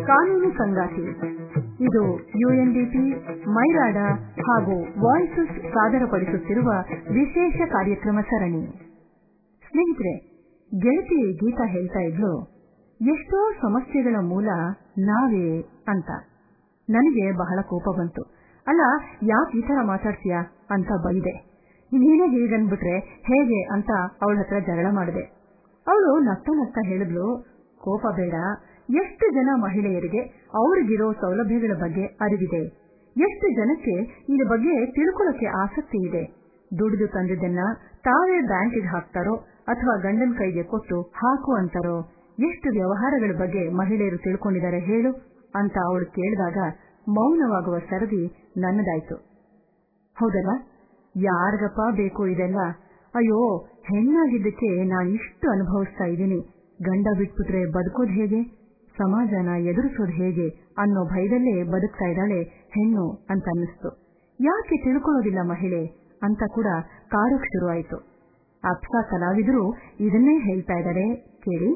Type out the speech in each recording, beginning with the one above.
ಕಾನೂನು ಸಂಗಾತಿ ಇದು ಯುಎನ್ಡಿಪಿ ಮೈರಾಡ ಹಾಗೂ ವಾಯ್ಸಸ್ ಸಾದರಪಡಿಸುತ್ತಿರುವ ವಿಶೇಷ ಕಾರ್ಯಕ್ರಮ ಸರಣಿ ಸ್ನೇಹಿತರೆ ಗೆಳತಿ ಗೀತಾ ಹೇಳ್ತಾ ಇದ್ಲು ಎಷ್ಟೋ ಸಮಸ್ಯೆಗಳ ಮೂಲ ನಾವೇ ಅಂತ ನನಗೆ ಬಹಳ ಕೋಪ ಬಂತು ಅಲ್ಲ ಯಾಕೆ ಈ ತರ ಮಾತಾಡ್ತೀಯ ಅಂತ ಬೈದೆ ನೀನೇ ಹೀಗನ್ಬಿಟ್ರೆ ಹೇಗೆ ಅಂತ ಅವಳ ಹತ್ರ ಜಗಳ ಮಾಡಿದೆ ಅವಳು ನಗ್ತಾ ನಗ್ತಾ ಹೇಳಿದ್ಲು ಕೋಪ ಬೇಡ ಎಷ್ಟು ಜನ ಮಹಿಳೆಯರಿಗೆ ಅವ್ರಿಗಿರೋ ಸೌಲಭ್ಯಗಳ ಬಗ್ಗೆ ಅರಿವಿದೆ ಎಷ್ಟು ಜನಕ್ಕೆ ಇದ್ರ ಬಗ್ಗೆ ತಿಳ್ಕೊಳ್ಳೋಕೆ ಆಸಕ್ತಿ ಇದೆ ದುಡಿದು ತಂದಿದ್ದನ್ನ ತಾವೇ ಬ್ಯಾಂಕಿಗೆ ಹಾಕ್ತಾರೋ ಅಥವಾ ಗಂಡನ ಕೈಗೆ ಕೊಟ್ಟು ಹಾಕು ಅಂತಾರೋ ಎಷ್ಟು ವ್ಯವಹಾರಗಳ ಬಗ್ಗೆ ಮಹಿಳೆಯರು ತಿಳ್ಕೊಂಡಿದ್ದಾರೆ ಹೇಳು ಅಂತ ಅವಳು ಕೇಳಿದಾಗ ಮೌನವಾಗುವ ಸರದಿ ನನ್ನದಾಯ್ತು ಹೌದಲ್ಲ ಯಾರಿಗಪ್ಪ ಬೇಕು ಇದೆಲ್ಲ ಅಯ್ಯೋ ಹೆಣ್ಣಾಗಿದ್ದಕ್ಕೆ ನಾನಿಷ್ಟು ಅನುಭವಿಸ್ತಾ ಇದ್ದೀನಿ ಗಂಡ ಬಿಟ್ಬಿಟ್ರೆ ಬದುಕೋದು ಹೇಗೆ ಸಮಾಜನ ಎದುರಿಸೋದು ಹೇಗೆ ಅನ್ನೋ ಭಯದಲ್ಲೇ ಬದುಕ್ತಾ ಇದ್ದಾಳೆ ಹೆಣ್ಣು ಅಂತ ಅನ್ನಿಸ್ತು ಯಾಕೆ ತಿಳ್ಕೊಳ್ಳೋದಿಲ್ಲ ಮಹಿಳೆ ಅಂತ ಕೂಡ ಕಾರೋಕ್ ಶುರುವಾಯಿತು ಅಪ್ಸಾ ಕಲಾವಿದರು ಇದನ್ನೇ ಹೇಳ್ತಾ ಇದ್ದಾರೆ ಕೇಳಿ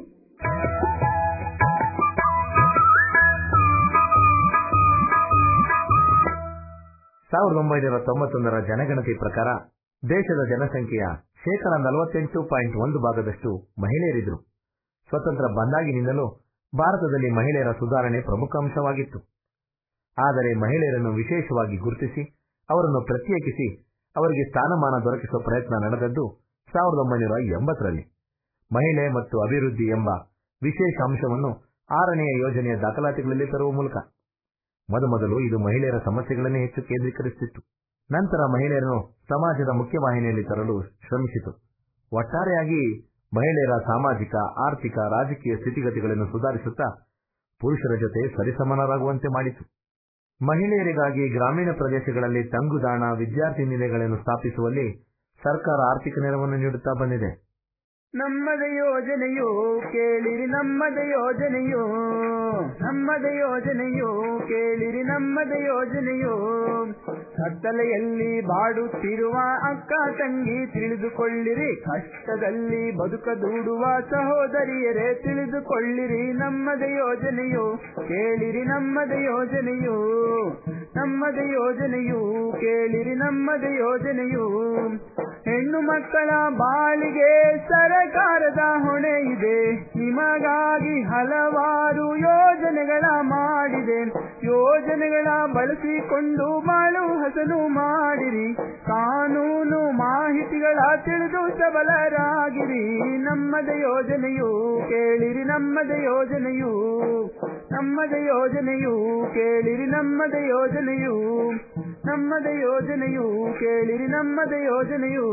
ಸಾವಿರದ ಒಂಬೈನೂರ ತೊಂಬತ್ತೊಂದರ ಜನಗಣತಿ ಪ್ರಕಾರ ದೇಶದ ಜನಸಂಖ್ಯೆಯ ಶೇಕಡ ನಲವತ್ತೆಂಟು ಪಾಯಿಂಟ್ ಒಂದು ಭಾಗದಷ್ಟು ಮಹಿಳೆಯರಿದ್ರು ಸ್ವತಂತ್ರ ಬಂದಾಗಿನಿಂದಲೂ ಭಾರತದಲ್ಲಿ ಮಹಿಳೆಯರ ಸುಧಾರಣೆ ಪ್ರಮುಖ ಅಂಶವಾಗಿತ್ತು ಆದರೆ ಮಹಿಳೆಯರನ್ನು ವಿಶೇಷವಾಗಿ ಗುರುತಿಸಿ ಅವರನ್ನು ಪ್ರತ್ಯೇಕಿಸಿ ಅವರಿಗೆ ಸ್ಥಾನಮಾನ ದೊರಕಿಸುವ ಪ್ರಯತ್ನ ನಡೆದದ್ದು ಸಾವಿರದ ಒಂಬೈನೂರ ಎಂಬತ್ತರಲ್ಲಿ ಮಹಿಳೆ ಮತ್ತು ಅಭಿವೃದ್ಧಿ ಎಂಬ ವಿಶೇಷ ಅಂಶವನ್ನು ಆರನೆಯ ಯೋಜನೆಯ ದಾಖಲಾತಿಗಳಲ್ಲಿ ತರುವ ಮೂಲಕ ಮೊದಮೊದಲು ಇದು ಮಹಿಳೆಯರ ಸಮಸ್ಯೆಗಳನ್ನೇ ಹೆಚ್ಚು ಕೇಂದ್ರೀಕರಿಸುತ್ತಿತ್ತು ನಂತರ ಮಹಿಳೆಯರನ್ನು ಸಮಾಜದ ಮುಖ್ಯವಾಹಿನಿಯಲ್ಲಿ ತರಲು ಶ್ರಮಿಸಿತು ಒಟ್ಟಾರೆಯಾಗಿ ಮಹಿಳೆಯರ ಸಾಮಾಜಿಕ ಆರ್ಥಿಕ ರಾಜಕೀಯ ಸ್ಥಿತಿಗತಿಗಳನ್ನು ಸುಧಾರಿಸುತ್ತಾ ಪುರುಷರ ಜೊತೆ ಸರಿಸಮಾನರಾಗುವಂತೆ ಮಾಡಿತು ಮಹಿಳೆಯರಿಗಾಗಿ ಗ್ರಾಮೀಣ ಪ್ರದೇಶಗಳಲ್ಲಿ ತಂಗುದಾಣ ವಿದ್ಯಾರ್ಥಿ ನಿಲಯಗಳನ್ನು ಸ್ಥಾಪಿಸುವಲ್ಲಿ ಸರ್ಕಾರ ಆರ್ಥಿಕ ನೆರವನ್ನು ನೀಡುತ್ತಾ ಬಂದಿದೆ ನಮ್ಮದ ಯೋಜನೆಯು ಕೇಳಿರಿ ನಮ್ಮದ ಯೋಜನೆಯು ನಮ್ಮದ ಯೋಜನೆಯು ಕೇಳಿರಿ ನಮ್ಮದ ಯೋಜನೆಯು ಕತ್ತಲೆಯಲ್ಲಿ ಬಾಡುತ್ತಿರುವ ಅಕ್ಕ ತಂಗಿ ತಿಳಿದುಕೊಳ್ಳಿರಿ ಕಷ್ಟದಲ್ಲಿ ಬದುಕ ದೂಡುವ ಸಹೋದರಿಯರೇ ತಿಳಿದುಕೊಳ್ಳಿರಿ ನಮ್ಮದ ಯೋಜನೆಯು ಕೇಳಿರಿ ನಮ್ಮದ ಯೋಜನೆಯು ನಮ್ಮದ ಯೋಜನೆಯು ಕೇಳಿರಿ ನಮ್ಮದ ಯೋಜನೆಯು ಹೆಣ್ಣು ಮಕ್ಕಳ ಬಾಳಿಗೆ ಸರಕಾರದ ಹೊಣೆ ಇದೆ ನಿಮಗಾಗಿ ಹಲವಾರು ಯೋಜನೆಗಳ ಮಾಡಿದೆ ಯೋಜನೆಗಳ ಬಳಸಿಕೊಂಡು ಬಾಳು ಹಸನು ಮಾಡಿರಿ ಕಾನೂನು ಮಾಹಿತಿಗಳ ತಿಳಿದು ಸಬಲರಾಗಿರಿ ನಮ್ಮದ ಯೋಜನೆಯು ಕೇಳಿರಿ ನಮ್ಮದ ಯೋಜನೆಯು ನಮ್ಮದ ಯೋಜನೆಯು ಕೇಳಿರಿ ನಮ್ಮದ ಯೋಜನೆಯು ನಮ್ಮದ ಯೋಜನೆಯು ಕೇಳಿರಿ ನಮ್ಮದ ಯೋಜನೆಯು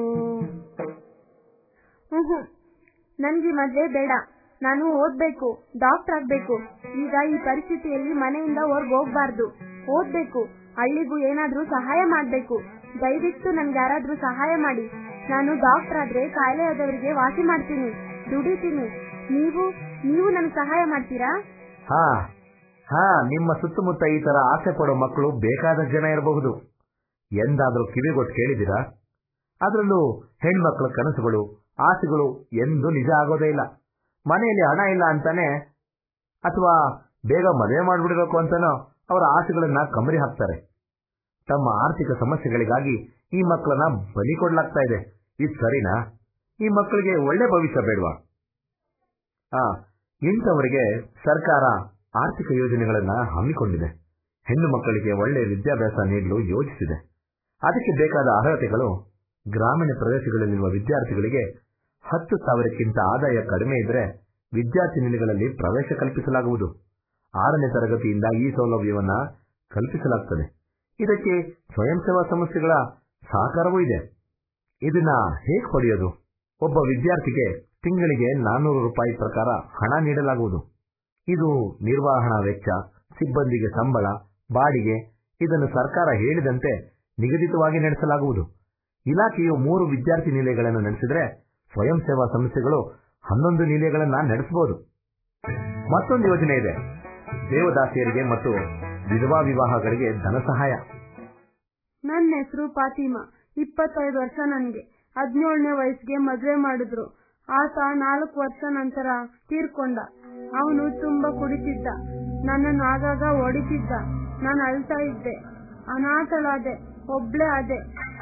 ಹ್ಮ್ ನನ್ಗೆ ಮದ್ವೆ ಬೇಡ ನಾನು ಓದ್ಬೇಕು ಡಾಕ್ಟರ್ ಆಗ್ಬೇಕು ಈಗ ಈ ಪರಿಸ್ಥಿತಿಯಲ್ಲಿ ಮನೆಯಿಂದ ಹೊರ್ಗ್ ಹೋಗ್ಬಾರ್ದು ಓದ್ಬೇಕು ಹಳ್ಳಿಗೂ ಏನಾದ್ರೂ ಸಹಾಯ ಮಾಡ್ಬೇಕು ದಯವಿಟ್ಟು ನನ್ಗೆ ಯಾರಾದ್ರೂ ಸಹಾಯ ಮಾಡಿ ನಾನು ಡಾಕ್ಟರ್ ಆದ್ರೆ ಕಾಯಿಲೆ ಆದವರಿಗೆ ವಾಸಿ ಮಾಡ್ತೀನಿ ದುಡಿತೀನಿ ನೀವು ನೀವು ನನ್ಗೆ ಸಹಾಯ ಮಾಡ್ತೀರಾ ಹಾ ಹಾ ನಿಮ್ಮ ಸುತ್ತಮುತ್ತ ಈ ತರ ಆಸೆ ಪಡೋ ಮಕ್ಕಳು ಬೇಕಾದ ಜನ ಇರಬಹುದು ಎಂದಾದ್ರೂ ಕಿವಿಗೊಟ್ಟು ಕೇಳಿದಿರಾ ಅದರಲ್ಲೂ ಹೆಣ್ಮಕ್ಳ ಕನಸುಗಳು ಆಸೆಗಳು ಎಂದು ನಿಜ ಆಗೋದೇ ಇಲ್ಲ ಮನೆಯಲ್ಲಿ ಹಣ ಇಲ್ಲ ಅಂತಾನೆ ಅಥವಾ ಬೇಗ ಮದುವೆ ಮಾಡ್ಬಿಡ್ಬೇಕು ಅಂತಾನೋ ಅವರ ಆಸೆಗಳನ್ನ ಕಮರಿ ಹಾಕ್ತಾರೆ ತಮ್ಮ ಆರ್ಥಿಕ ಸಮಸ್ಯೆಗಳಿಗಾಗಿ ಈ ಮಕ್ಕಳನ್ನ ಬಲಿ ಕೊಡ್ಲಾಗ್ತಾ ಇದೆ ಇದು ಸರಿನಾ ಈ ಮಕ್ಕಳಿಗೆ ಒಳ್ಳೆ ಭವಿಷ್ಯ ಬೇಡವಾ ಆ ಇಂಥವರಿಗೆ ಸರ್ಕಾರ ಆರ್ಥಿಕ ಯೋಜನೆಗಳನ್ನ ಹಮ್ಮಿಕೊಂಡಿದೆ ಹೆಣ್ಣು ಮಕ್ಕಳಿಗೆ ಒಳ್ಳೆ ವಿದ್ಯಾಭ್ಯಾಸ ನೀಡಲು ಯೋಜಿಸಿದೆ ಅದಕ್ಕೆ ಬೇಕಾದ ಅರ್ಹತೆಗಳು ಗ್ರಾಮೀಣ ಪ್ರದೇಶಗಳಲ್ಲಿರುವ ವಿದ್ಯಾರ್ಥಿಗಳಿಗೆ ಹತ್ತು ಸಾವಿರಕ್ಕಿಂತ ಆದಾಯ ಕಡಿಮೆ ಇದ್ರೆ ವಿದ್ಯಾರ್ಥಿ ನಿಲಯಗಳಲ್ಲಿ ಪ್ರವೇಶ ಕಲ್ಪಿಸಲಾಗುವುದು ಆರನೇ ತರಗತಿಯಿಂದ ಈ ಸೌಲಭ್ಯವನ್ನ ಕಲ್ಪಿಸಲಾಗುತ್ತದೆ ಇದಕ್ಕೆ ಸ್ವಯಂ ಸೇವಾ ಸಂಸ್ಥೆಗಳ ಸಹಕಾರವೂ ಇದೆ ಇದನ್ನ ಹೇಗೆ ಪಡೆಯೋದು ಒಬ್ಬ ವಿದ್ಯಾರ್ಥಿಗೆ ತಿಂಗಳಿಗೆ ನಾನ್ನೂರು ರೂಪಾಯಿ ಪ್ರಕಾರ ಹಣ ನೀಡಲಾಗುವುದು ಇದು ನಿರ್ವಹಣಾ ವೆಚ್ಚ ಸಿಬ್ಬಂದಿಗೆ ಸಂಬಳ ಬಾಡಿಗೆ ಇದನ್ನು ಸರ್ಕಾರ ಹೇಳಿದಂತೆ ನಿಗದಿತವಾಗಿ ನಡೆಸಲಾಗುವುದು ಇಲಾಖೆಯು ಮೂರು ವಿದ್ಯಾರ್ಥಿ ನಿಲಯಗಳನ್ನು ನಡೆಸಿದ್ರೆ ಸ್ವಯಂ ಸೇವಾ ಸಂಸ್ಥೆಗಳು ಹನ್ನೊಂದು ನಿಲಯಗಳನ್ನ ನಡೆಸಬಹುದು ಮತ್ತೊಂದು ಯೋಜನೆ ಇದೆ ದೇವದಾಸಿಯರಿಗೆ ಮತ್ತು ವಿಧವಾ ವಿವಾಹಗಳಿಗೆ ಧನ ಸಹಾಯ ನನ್ನ ಹೆಸರು ಫಾತಿಮಾ ಇಪ್ಪತ್ತೈದು ವರ್ಷ ನನ್ಗೆ ಹದಿನೇಳನೇ ವಯಸ್ಸಿಗೆ ಮದ್ವೆ ಮಾಡಿದ್ರು ಆತ ನಾಲ್ಕು ವರ್ಷ ನಂತರ ತೀರ್ಕೊಂಡ ಅವನು ತುಂಬಾ ಕುಡಿತಿದ್ದ ನನ್ನನ್ನು ಆಗಾಗ ಹೊಡಿತಿದ್ದ ನಾನು ಅಳ್ತಾ ಇದ್ದೆ ಅನಾಥಳಾದೆ ಒಬ್ಳೆ ಆದೆ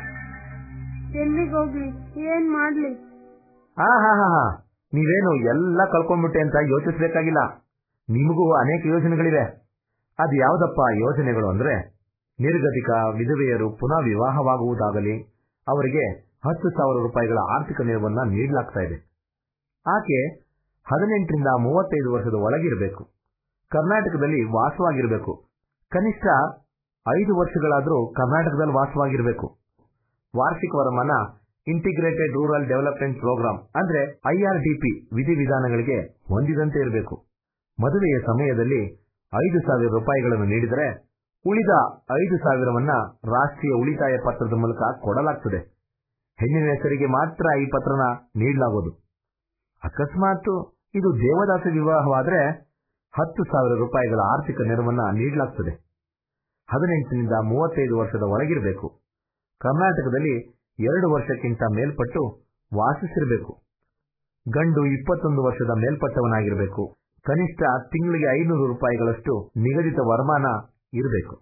ಎಲ್ಲಿಗೆ ಹೋಗ್ಲಿ ಏನ್ ಮಾಡ್ಲಿ ಹಾ ಹಾ ಹಾ ಹಾ ನೀವೇನು ಎಲ್ಲ ಕಳ್ಕೊಂಡ್ಬಿಟ್ಟೆ ಅಂತ ಯೋಚಿಸ್ಬೇಕಾಗಿಲ್ಲ ನಿಮಗೂ ಅನೇಕ ಯೋಜನೆಗಳಿವೆ ಅದು ಯಾವ್ದಪ್ಪ ಯೋಜನೆಗಳು ಅಂದ್ರೆ ನಿರ್ಗತಿಕ ವಿಧವೆಯರು ಪುನಃ ವಿವಾಹವಾಗುವುದಾಗಲಿ ಅವರಿಗೆ ಹತ್ತು ಸಾವಿರ ರೂಪಾಯಿಗಳ ಆರ್ಥಿಕ ನೆರವನ್ನ ನೀಡಲಾಗ್ತಾ ಇದೆ ಆಕೆ ಹದಿನೆಂಟರಿಂದ ಮೂವತ್ತೈದು ವರ್ಷದ ಒಳಗಿರಬೇಕು ಕರ್ನಾಟಕದಲ್ಲಿ ವಾಸವಾಗಿರಬೇಕು ಕನಿಷ್ಠ ಐದು ವರ್ಷಗಳಾದರೂ ಕರ್ನಾಟಕದಲ್ಲಿ ವಾಸವಾಗಿರಬೇಕು ವಾರ್ಷಿಕ ವರಮಾನ ಇಂಟಿಗ್ರೇಟೆಡ್ ರೂರಲ್ ಡೆವಲಪ್ಮೆಂಟ್ ಪ್ರೋಗ್ರಾಂ ಅಂದ್ರೆ ಐಆರ್ಡಿಪಿ ವಿಧಿವಿಧಾನಗಳಿಗೆ ಹೊಂದಿದಂತೆ ಇರಬೇಕು ಮದುವೆಯ ಸಮಯದಲ್ಲಿ ಐದು ಸಾವಿರ ರೂಪಾಯಿಗಳನ್ನು ನೀಡಿದರೆ ಉಳಿದ ಐದು ಸಾವಿರವನ್ನ ರಾಷ್ಟ್ರೀಯ ಉಳಿತಾಯ ಪತ್ರದ ಮೂಲಕ ಕೊಡಲಾಗ್ತದೆ ಹೆಣ್ಣಿನ ಹೆಸರಿಗೆ ಮಾತ್ರ ಈ ಪತ್ರನ ನೀಡಲಾಗುವುದು ಅಕಸ್ಮಾತ್ ಇದು ದೇವದಾಸ ವಿವಾಹವಾದ್ರೆ ಹತ್ತು ಸಾವಿರ ರೂಪಾಯಿಗಳ ಆರ್ಥಿಕ ನೆರವನ್ನ ನೀಡಲಾಗ್ತದೆ ಹದಿನೆಂಟರಿಂದ ಮೂವತ್ತೈದು ವರ್ಷದ ಒಳಗಿರಬೇಕು ಕರ್ನಾಟಕದಲ್ಲಿ ಎರಡು ವರ್ಷಕ್ಕಿಂತ ಮೇಲ್ಪಟ್ಟು ವಾಸಿಸಿರಬೇಕು ಗಂಡು ಇಪ್ಪತ್ತೊಂದು ವರ್ಷದ ಮೇಲ್ಪಟ್ಟವನಾಗಿರಬೇಕು ಕನಿಷ್ಠ ತಿಂಗಳಿಗೆ ಐನೂರು ರೂಪಾಯಿಗಳಷ್ಟು ನಿಗದಿತ ವರಮಾನ ಇರಬೇಕು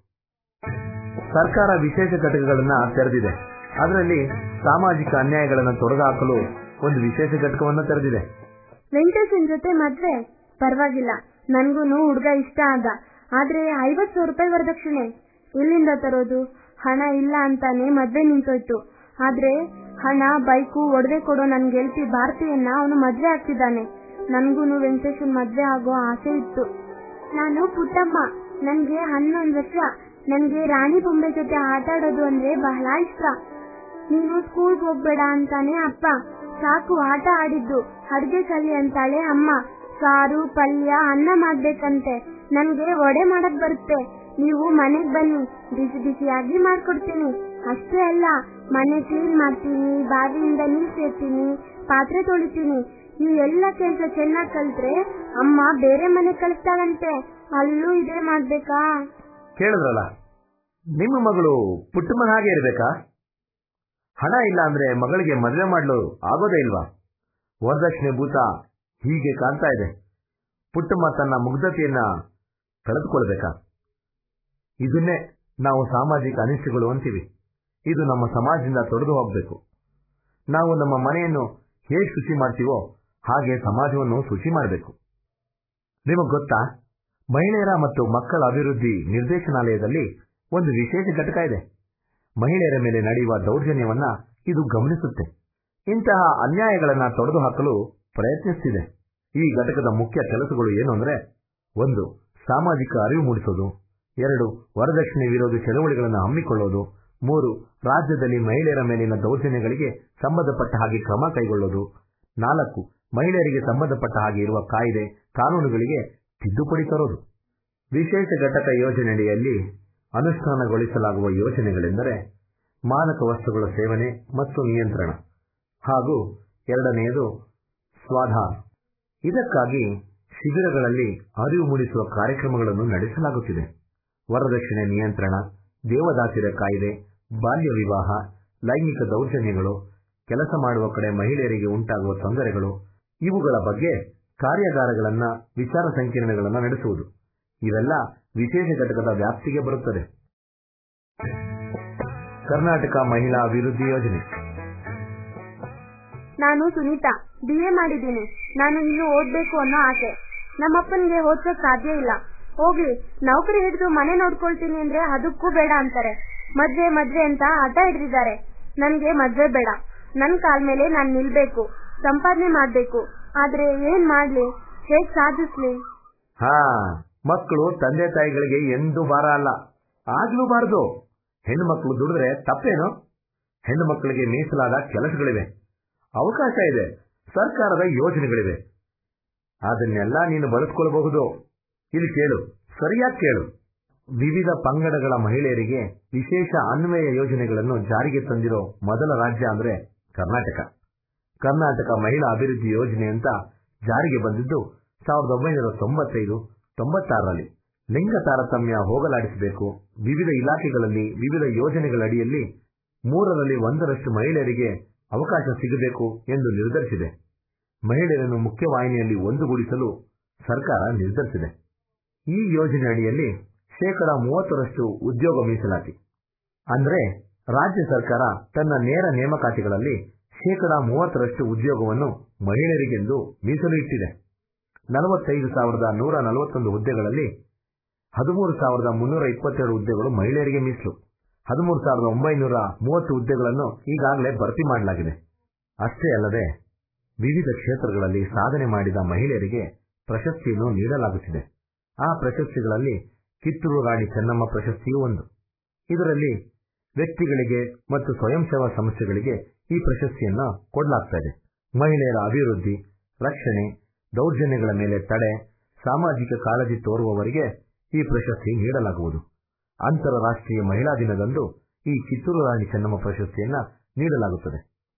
ಸರ್ಕಾರ ವಿಶೇಷ ಘಟಕಗಳನ್ನ ತೆರೆದಿದೆ ಅದರಲ್ಲಿ ಸಾಮಾಜಿಕ ಅನ್ಯಾಯಗಳನ್ನು ತೊಡೆದುಹಾಕಲು ಒಂದು ವಿಶೇಷ ಘಟಕವನ್ನು ತೆರೆದಿದೆ ವೆಂಕಟೇಶನ್ ಜೊತೆ ಮದ್ವೆ ಪರವಾಗಿಲ್ಲ ನನ್ಗೂನು ಹುಡ್ಗ ಇಷ್ಟ ಆದ ಆದ್ರೆ ಐವತ್ ಸಾವಿರ ರೂಪಾಯಿ ವರದಕ್ಷಿಣೆ ಎಲ್ಲಿಂದ ತರೋದು ಹಣ ಇಲ್ಲ ಅಂತಾನೆ ಮದ್ವೆ ನಿಂತೋಯ್ತು ಆದ್ರೆ ಹಣ ಬೈಕು ಒಡವೆ ಕೊಡೋ ನನ್ ಗೆಳತಿ ಭಾರತೀಯನ್ನ ಅವನು ಮದ್ವೆ ಆಗ್ತಿದ್ದಾನೆ ನನ್ಗೂನು ವೆಂಕಟೇಶನ್ ಮದ್ವೆ ಆಗೋ ಆಸೆ ಇತ್ತು ನಾನು ಪುಟ್ಟಮ್ಮ ನನ್ಗೆ ಹನ್ನೊಂದು ವರ್ಷ ನನ್ಗೆ ರಾಣಿ ಬೊಂಬೆ ಜೊತೆ ಆಟ ಆಡೋದು ಅಂದ್ರೆ ಬಹಳ ಇಷ್ಟ ನೀನು ಸ್ಕೂಲ್ಗೆ ಹೋಗ್ಬೇಡ ಅಂತಾನೆ ಅಪ್ಪ ಸಾಕು ಆಟ ಆಡಿದ್ದು ಅಡ್ಗೆ ಕಲಿ ಅಂತಾಳೆ ಅಮ್ಮ ಸಾರು ಪಲ್ಯ ಅನ್ನ ಮಾಡ್ಬೇಕಂತೆ ನನ್ಗೆ ವಡೆ ಮಾಡಕ್ ಬರುತ್ತೆ ನೀವು ಮನೆಗ್ ಬನ್ನಿ ಬಿಸಿ ಬಿಸಿಯಾಗಿ ಮಾಡ್ಕೊಡ್ತೀನಿ ಅಷ್ಟೇ ಅಲ್ಲ ಮನೆ ಕ್ಲೀನ್ ಮಾಡ್ತೀನಿ ಬಾವಿಯಿಂದ ನೀರ್ ಸೇರ್ತೀನಿ ಪಾತ್ರೆ ತೊಳಿತೀನಿ ಈ ಎಲ್ಲ ಕೆಲ್ಸ ಚೆನ್ನಾಗ್ ಕಲ್ತ್ರೆ ಅಮ್ಮ ಬೇರೆ ಮನೆ ಕಳಿಸ್ತಾಳಂತೆ ಅಲ್ಲೂ ಇದೇ ಮಾಡ್ಬೇಕಾ ಕೇಳಿದ್ರಲ್ಲ ನಿಮ್ಮ ಮಗಳು ಪುಟ್ಟಮ್ಮನ ಹಾಗೆ ಇರಬೇಕಾ ಹಣ ಇಲ್ಲ ಅಂದ್ರೆ ಮಗಳಿಗೆ ಮದುವೆ ಮಾಡಲು ಆಗೋದೇ ಇಲ್ವಾ ವರದಕ್ಷಿಣೆ ಭೂತ ಹೀಗೆ ಕಾಣ್ತಾ ಇದೆ ಪುಟ್ಟಮ್ಮ ತನ್ನ ಮುಗ್ಧತೆಯನ್ನ ಕಳೆದುಕೊಳ್ಬೇಕಾ ಇದನ್ನೇ ನಾವು ಸಾಮಾಜಿಕ ಅನಿಷ್ಟಗಳು ಅಂತೀವಿ ಇದು ನಮ್ಮ ಸಮಾಜದಿಂದ ತೊಡೆದು ಹೋಗಬೇಕು ನಾವು ನಮ್ಮ ಮನೆಯನ್ನು ಹೇಗೆ ಶುಚಿ ಮಾಡ್ತೀವೋ ಹಾಗೆ ಸಮಾಜವನ್ನು ಶುಚಿ ಮಾಡಬೇಕು ನಿಮಗೆ ಗೊತ್ತಾ ಮಹಿಳೆಯರ ಮತ್ತು ಮಕ್ಕಳ ಅಭಿವೃದ್ಧಿ ನಿರ್ದೇಶನಾಲಯದಲ್ಲಿ ಒಂದು ವಿಶೇಷ ಘಟಕ ಇದೆ ಮಹಿಳೆಯರ ಮೇಲೆ ನಡೆಯುವ ದೌರ್ಜನ್ಯವನ್ನ ಇದು ಗಮನಿಸುತ್ತೆ ಇಂತಹ ಅನ್ಯಾಯಗಳನ್ನ ತೊಡೆದು ಹಾಕಲು ಪ್ರಯತ್ನಿಸುತ್ತಿದೆ ಈ ಘಟಕದ ಮುಖ್ಯ ಕೆಲಸಗಳು ಏನು ಅಂದ್ರೆ ಒಂದು ಸಾಮಾಜಿಕ ಅರಿವು ಮೂಡಿಸೋದು ಎರಡು ವರದಕ್ಷಿಣೆ ವಿರೋಧಿ ಚಳವಳಿಗಳನ್ನು ಹಮ್ಮಿಕೊಳ್ಳೋದು ಮೂರು ರಾಜ್ಯದಲ್ಲಿ ಮಹಿಳೆಯರ ಮೇಲಿನ ದೌರ್ಜನ್ಯಗಳಿಗೆ ಸಂಬಂಧಪಟ್ಟ ಹಾಗೆ ಕ್ರಮ ಕೈಗೊಳ್ಳೋದು ನಾಲ್ಕು ಮಹಿಳೆಯರಿಗೆ ಸಂಬಂಧಪಟ್ಟ ಹಾಗೆ ಇರುವ ಕಾಯ್ದೆ ಕಾನೂನುಗಳಿಗೆ ತಿದ್ದುಪಡಿ ತರೋದು ವಿಶೇಷ ಘಟಕ ಯೋಜನೆಯಡಿಯಲ್ಲಿ ಅನುಷ್ಠಾನಗೊಳಿಸಲಾಗುವ ಯೋಜನೆಗಳೆಂದರೆ ಮಾದಕ ವಸ್ತುಗಳ ಸೇವನೆ ಮತ್ತು ನಿಯಂತ್ರಣ ಹಾಗೂ ಎರಡನೆಯದು ಸ್ವಾಧಾರ ಇದಕ್ಕಾಗಿ ಶಿಬಿರಗಳಲ್ಲಿ ಅರಿವು ಮೂಡಿಸುವ ಕಾರ್ಯಕ್ರಮಗಳನ್ನು ನಡೆಸಲಾಗುತ್ತಿದೆ ವರದಕ್ಷಿಣೆ ನಿಯಂತ್ರಣ ದೇವದಾಸಿರ ಕಾಯ್ದೆ ಬಾಲ್ಯ ವಿವಾಹ ಲೈಂಗಿಕ ದೌರ್ಜನ್ಯಗಳು ಕೆಲಸ ಮಾಡುವ ಕಡೆ ಮಹಿಳೆಯರಿಗೆ ಉಂಟಾಗುವ ತೊಂದರೆಗಳು ಇವುಗಳ ಬಗ್ಗೆ ಕಾರ್ಯಾಗಾರಗಳನ್ನ ವಿಚಾರ ಸಂಕಿರಣಗಳನ್ನ ನಡೆಸುವುದು ಇವೆಲ್ಲ ವಿಶೇಷ ಘಟಕದ ವ್ಯಾಪ್ತಿಗೆ ಬರುತ್ತದೆ ಕರ್ನಾಟಕ ಮಹಿಳಾ ಅಭಿವೃದ್ಧಿ ಯೋಜನೆ ನಾನು ಸುನೀತಾ ಬಿ ಎ ಮಾಡಿದ್ದೀನಿ ನಾನು ಇನ್ನು ಓದ್ಬೇಕು ಅನ್ನೋ ಆಸೆ ನಮ್ಮಪ್ಪನ್ಗೆ ಓದ್ಸಕ್ ಸಾಧ್ಯ ಇಲ್ಲ ಹೋಗ್ಲಿ ನೌಕರಿ ಹಿಡಿದು ಮನೆ ನೋಡ್ಕೊಳ್ತೀನಿ ಅಂದ್ರೆ ಅದಕ್ಕೂ ಬೇಡ ಅಂತಾರೆ ಮದ್ವೆ ಮದ್ವೆ ಅಂತ ಹಠ ಹಿಡಿದಿದ್ದಾರೆ ನನ್ಗೆ ಮದ್ವೆ ಬೇಡ ನನ್ ಕಾಲ್ ಮೇಲೆ ನಾನ್ ನಿಲ್ಬೇಕು ಸಂಪಾದನೆ ಮಾಡ್ಬೇಕು ಆದ್ರೆ ಏನ್ ಮಾಡ್ಲಿ ಹೇಗ್ ಸಾಧಿಸ್ಲಿ ಹಾ ಮಕ್ಕಳು ತಂದೆ ತಾಯಿಗಳಿಗೆ ಎಂದೂ ಭಾರ ಅಲ್ಲ ಆಗ್ಲೂಬಾರದು ಹೆಣ್ಣು ಮಕ್ಕಳು ದುಡಿದ್ರೆ ತಪ್ಪೇನು ಹೆಣ್ಣು ಮಕ್ಕಳಿಗೆ ಮೀಸಲಾದ ಕೆಲಸಗಳಿವೆ ಅವಕಾಶ ಇದೆ ಸರ್ಕಾರದ ಯೋಜನೆಗಳಿವೆ ಅದನ್ನೆಲ್ಲ ನೀನು ಬಳಸ್ಕೊಳ್ಬಹುದು ಇಲ್ಲಿ ಕೇಳು ಸರಿಯಾಗಿ ಕೇಳು ವಿವಿಧ ಪಂಗಡಗಳ ಮಹಿಳೆಯರಿಗೆ ವಿಶೇಷ ಅನ್ವಯ ಯೋಜನೆಗಳನ್ನು ಜಾರಿಗೆ ತಂದಿರೋ ಮೊದಲ ರಾಜ್ಯ ಅಂದ್ರೆ ಕರ್ನಾಟಕ ಕರ್ನಾಟಕ ಮಹಿಳಾ ಅಭಿವೃದ್ಧಿ ಯೋಜನೆ ಅಂತ ಜಾರಿಗೆ ಬಂದಿದ್ದು ಸಾವಿರದ ಒಂಬೈನೂರ ತೊಂಬತ್ತೈದು ತೊಂಬತ್ತಾರರಲ್ಲಿ ಲಿಂಗ ತಾರತಮ್ಯ ಹೋಗಲಾಡಿಸಬೇಕು ವಿವಿಧ ಇಲಾಖೆಗಳಲ್ಲಿ ವಿವಿಧ ಯೋಜನೆಗಳಡಿಯಲ್ಲಿ ಮೂರರಲ್ಲಿ ಒಂದರಷ್ಟು ಮಹಿಳೆಯರಿಗೆ ಅವಕಾಶ ಸಿಗಬೇಕು ಎಂದು ನಿರ್ಧರಿಸಿದೆ ಮಹಿಳೆಯರನ್ನು ಮುಖ್ಯವಾಹಿನಿಯಲ್ಲಿ ಒಂದುಗೂಡಿಸಲು ಸರ್ಕಾರ ನಿರ್ಧರಿಸಿದೆ ಈ ಯೋಜನೆ ಅಡಿಯಲ್ಲಿ ಶೇಕಡ ಮೂವತ್ತರಷ್ಟು ಉದ್ಯೋಗ ಮೀಸಲಾತಿ ಅಂದ್ರೆ ರಾಜ್ಯ ಸರ್ಕಾರ ತನ್ನ ನೇರ ನೇಮಕಾತಿಗಳಲ್ಲಿ ಶೇಕಡ ಮೂವತ್ತರಷ್ಟು ಉದ್ಯೋಗವನ್ನು ಮಹಿಳೆಯರಿಗೆಂದು ಮೀಸಲು ಇಟ್ಟಿದೆ ನಲವತ್ತೈದು ಸಾವಿರದ ನೂರ ನಲವತ್ತೊಂದು ಹುದ್ದೆಗಳಲ್ಲಿ ಹದಿಮೂರು ಸಾವಿರದ ಮುನ್ನೂರ ಇಪ್ಪತ್ತೆರಡು ಹುದ್ದೆಗಳು ಮಹಿಳೆಯರಿಗೆ ಮೀಸಲು ಹದಿಮೂರು ಸಾವಿರದ ಒಂಬೈನೂರ ಮೂವತ್ತು ಹುದ್ದೆಗಳನ್ನು ಈಗಾಗಲೇ ಭರ್ತಿ ಮಾಡಲಾಗಿದೆ ಅಷ್ಟೇ ಅಲ್ಲದೆ ವಿವಿಧ ಕ್ಷೇತ್ರಗಳಲ್ಲಿ ಸಾಧನೆ ಮಾಡಿದ ಮಹಿಳೆಯರಿಗೆ ಪ್ರಶಸ್ತಿಯನ್ನು ನೀಡಲಾಗುತ್ತಿದೆ ಆ ಪ್ರಶಸ್ತಿಗಳಲ್ಲಿ ಕಿತ್ತೂರು ರಾಣಿ ಚೆನ್ನಮ್ಮ ಪ್ರಶಸ್ತಿಯೂ ಒಂದು ಇದರಲ್ಲಿ ವ್ಯಕ್ತಿಗಳಿಗೆ ಮತ್ತು ಸ್ವಯಂ ಸೇವಾ ಸಂಸ್ಥೆಗಳಿಗೆ ಈ ಪ್ರಶಸ್ತಿಯನ್ನ ಕೊಡಲಾಗ್ತಾ ಇದೆ ಮಹಿಳೆಯರ ಅಭಿವೃದ್ಧಿ ರಕ್ಷಣೆ ದೌರ್ಜನ್ಯಗಳ ಮೇಲೆ ತಡೆ ಸಾಮಾಜಿಕ ಕಾಳಜಿ ತೋರುವವರಿಗೆ ಈ ಪ್ರಶಸ್ತಿ ನೀಡಲಾಗುವುದು ಅಂತಾರಾಷ್ಟ್ರೀಯ ಮಹಿಳಾ ದಿನದಂದು ಈ ಕಿತ್ತೂರು ರಾಣಿ ಚೆನ್ನಮ್ಮ ಪ್ರಶಸ್ತಿಯನ್ನ ನೀಡಲಾಗುತ್ತದೆ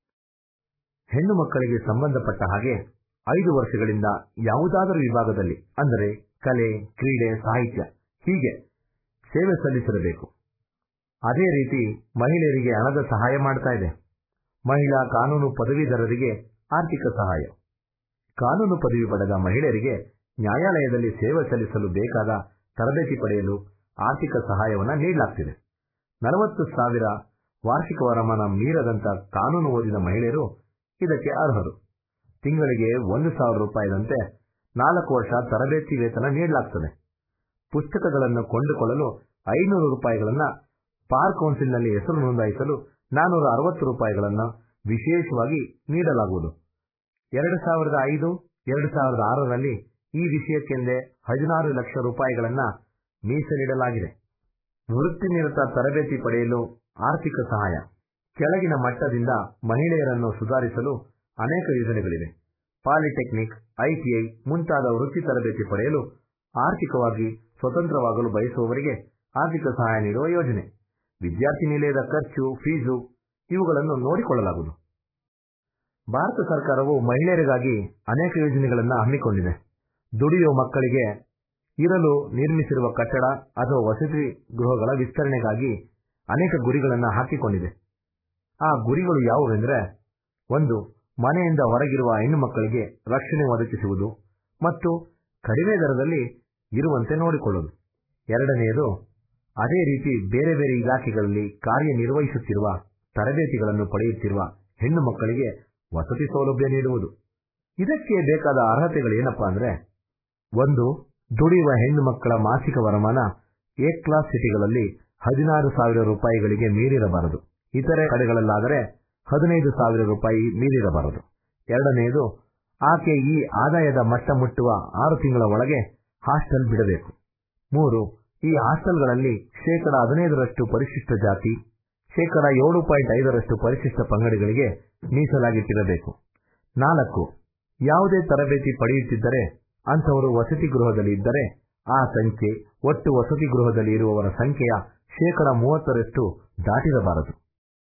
ಹೆಣ್ಣು ಮಕ್ಕಳಿಗೆ ಸಂಬಂಧಪಟ್ಟ ಹಾಗೆ ಐದು ವರ್ಷಗಳಿಂದ ಯಾವುದಾದರೂ ವಿಭಾಗದಲ್ಲಿ ಅಂದರೆ ಕಲೆ ಕ್ರೀಡೆ ಸಾಹಿತ್ಯ ಹೀಗೆ ಸೇವೆ ಸಲ್ಲಿಸಿರಬೇಕು ಅದೇ ರೀತಿ ಮಹಿಳೆಯರಿಗೆ ಹಣದ ಸಹಾಯ ಮಾಡ್ತಾ ಇದೆ ಮಹಿಳಾ ಕಾನೂನು ಪದವೀಧರರಿಗೆ ಆರ್ಥಿಕ ಸಹಾಯ ಕಾನೂನು ಪದವಿ ಪಡೆದ ಮಹಿಳೆಯರಿಗೆ ನ್ಯಾಯಾಲಯದಲ್ಲಿ ಸೇವೆ ಸಲ್ಲಿಸಲು ಬೇಕಾದ ತರಬೇತಿ ಪಡೆಯಲು ಆರ್ಥಿಕ ಸಹಾಯವನ್ನು ನೀಡಲಾಗ್ತಿದೆ ನಲವತ್ತು ಸಾವಿರ ವಾರ್ಷಿಕ ವರಮಾನ ಮೀರದಂತ ಕಾನೂನು ಓದಿದ ಮಹಿಳೆಯರು ಇದಕ್ಕೆ ಅರ್ಹರು ತಿಂಗಳಿಗೆ ಒಂದು ಸಾವಿರ ರೂಪಾಯಿದಂತೆ ನಾಲ್ಕು ವರ್ಷ ತರಬೇತಿ ವೇತನ ನೀಡಲಾಗ್ತದೆ ಪುಸ್ತಕಗಳನ್ನು ಕೊಂಡುಕೊಳ್ಳಲು ಐನೂರು ರೂಪಾಯಿಗಳನ್ನ ಪಾರ್ ಕೌನ್ಸಿಲ್ನಲ್ಲಿ ಹೆಸರು ನೋಂದಾಯಿಸಲು ನಾನೂರ ಅರವತ್ತು ರೂಪಾಯಿಗಳನ್ನು ವಿಶೇಷವಾಗಿ ನೀಡಲಾಗುವುದು ಎರಡು ಸಾವಿರದ ಐದು ಎರಡು ಸಾವಿರದ ಆರರಲ್ಲಿ ಈ ವಿಷಯಕ್ಕೆಂದೇ ಹದಿನಾರು ಲಕ್ಷ ರೂಪಾಯಿಗಳನ್ನ ಮೀಸಲಿಡಲಾಗಿದೆ ವೃತ್ತಿನಿರತ ತರಬೇತಿ ಪಡೆಯಲು ಆರ್ಥಿಕ ಸಹಾಯ ಕೆಳಗಿನ ಮಟ್ಟದಿಂದ ಮಹಿಳೆಯರನ್ನು ಸುಧಾರಿಸಲು ಅನೇಕ ಯೋಜನೆಗಳಿವೆ ಪಾಲಿಟೆಕ್ನಿಕ್ ಐಟಿಐ ಮುಂತಾದ ವೃತ್ತಿ ತರಬೇತಿ ಪಡೆಯಲು ಆರ್ಥಿಕವಾಗಿ ಸ್ವತಂತ್ರವಾಗಲು ಬಯಸುವವರಿಗೆ ಆರ್ಥಿಕ ಸಹಾಯ ನೀಡುವ ಯೋಜನೆ ವಿದ್ಯಾರ್ಥಿ ನಿಲಯದ ಖರ್ಚು ಫೀಸು ಇವುಗಳನ್ನು ನೋಡಿಕೊಳ್ಳಲಾಗುವುದು ಭಾರತ ಸರ್ಕಾರವು ಮಹಿಳೆಯರಿಗಾಗಿ ಅನೇಕ ಯೋಜನೆಗಳನ್ನು ಹಮ್ಮಿಕೊಂಡಿದೆ ದುಡಿಯುವ ಮಕ್ಕಳಿಗೆ ಇರಲು ನಿರ್ಮಿಸಿರುವ ಕಟ್ಟಡ ಅಥವಾ ವಸತಿ ಗೃಹಗಳ ವಿಸ್ತರಣೆಗಾಗಿ ಅನೇಕ ಗುರಿಗಳನ್ನು ಹಾಕಿಕೊಂಡಿದೆ ಆ ಗುರಿಗಳು ಯಾವುವೆಂದರೆ ಒಂದು ಮನೆಯಿಂದ ಹೊರಗಿರುವ ಹೆಣ್ಣು ಮಕ್ಕಳಿಗೆ ರಕ್ಷಣೆ ಒದಗಿಸುವುದು ಮತ್ತು ಕಡಿಮೆ ದರದಲ್ಲಿ ಇರುವಂತೆ ನೋಡಿಕೊಳ್ಳುವುದು ಎರಡನೆಯದು ಅದೇ ರೀತಿ ಬೇರೆ ಬೇರೆ ಇಲಾಖೆಗಳಲ್ಲಿ ಕಾರ್ಯನಿರ್ವಹಿಸುತ್ತಿರುವ ತರಬೇತಿಗಳನ್ನು ಪಡೆಯುತ್ತಿರುವ ಹೆಣ್ಣು ಮಕ್ಕಳಿಗೆ ವಸತಿ ಸೌಲಭ್ಯ ನೀಡುವುದು ಇದಕ್ಕೆ ಬೇಕಾದ ಅರ್ಹತೆಗಳು ಏನಪ್ಪಾ ಅಂದ್ರೆ ಒಂದು ದುಡಿಯುವ ಹೆಣ್ಣು ಮಕ್ಕಳ ಮಾಸಿಕ ವರಮಾನ ಎ ಕ್ಲಾಸ್ ಸಿಟಿಗಳಲ್ಲಿ ಹದಿನಾರು ಸಾವಿರ ರೂಪಾಯಿಗಳಿಗೆ ಮೀರಿರಬಾರದು ಇತರೆ ಕಡೆಗಳಲ್ಲಾದರೆ ಹದಿನೈದು ಸಾವಿರ ರೂಪಾಯಿ ಮೀರಿರಬಾರದು ಎರಡನೆಯದು ಆಕೆ ಈ ಆದಾಯದ ಮಟ್ಟ ಮುಟ್ಟುವ ಆರು ತಿಂಗಳ ಒಳಗೆ ಹಾಸ್ಟೆಲ್ ಬಿಡಬೇಕು ಮೂರು ಈ ಹಾಸ್ಟೆಲ್ಗಳಲ್ಲಿ ಶೇಕಡ ಹದಿನೈದರಷ್ಟು ಪರಿಶಿಷ್ಟ ಜಾತಿ ಶೇಕಡ ಏಳು ಪಾಯಿಂಟ್ ಐದರಷ್ಟು ಪರಿಶಿಷ್ಟ ಪಂಗಡಗಳಿಗೆ ಮೀಸಲಾಗಿಟ್ಟಿರಬೇಕು ನಾಲ್ಕು ಯಾವುದೇ ತರಬೇತಿ ಪಡೆಯುತ್ತಿದ್ದರೆ ಅಂಥವರು ವಸತಿ ಗೃಹದಲ್ಲಿ ಇದ್ದರೆ ಆ ಸಂಖ್ಯೆ ಒಟ್ಟು ವಸತಿ ಗೃಹದಲ್ಲಿ ಇರುವವರ ಸಂಖ್ಯೆಯ ಶೇಕಡ ಮೂವತ್ತರಷ್ಟು ದಾಟಿರಬಾರದು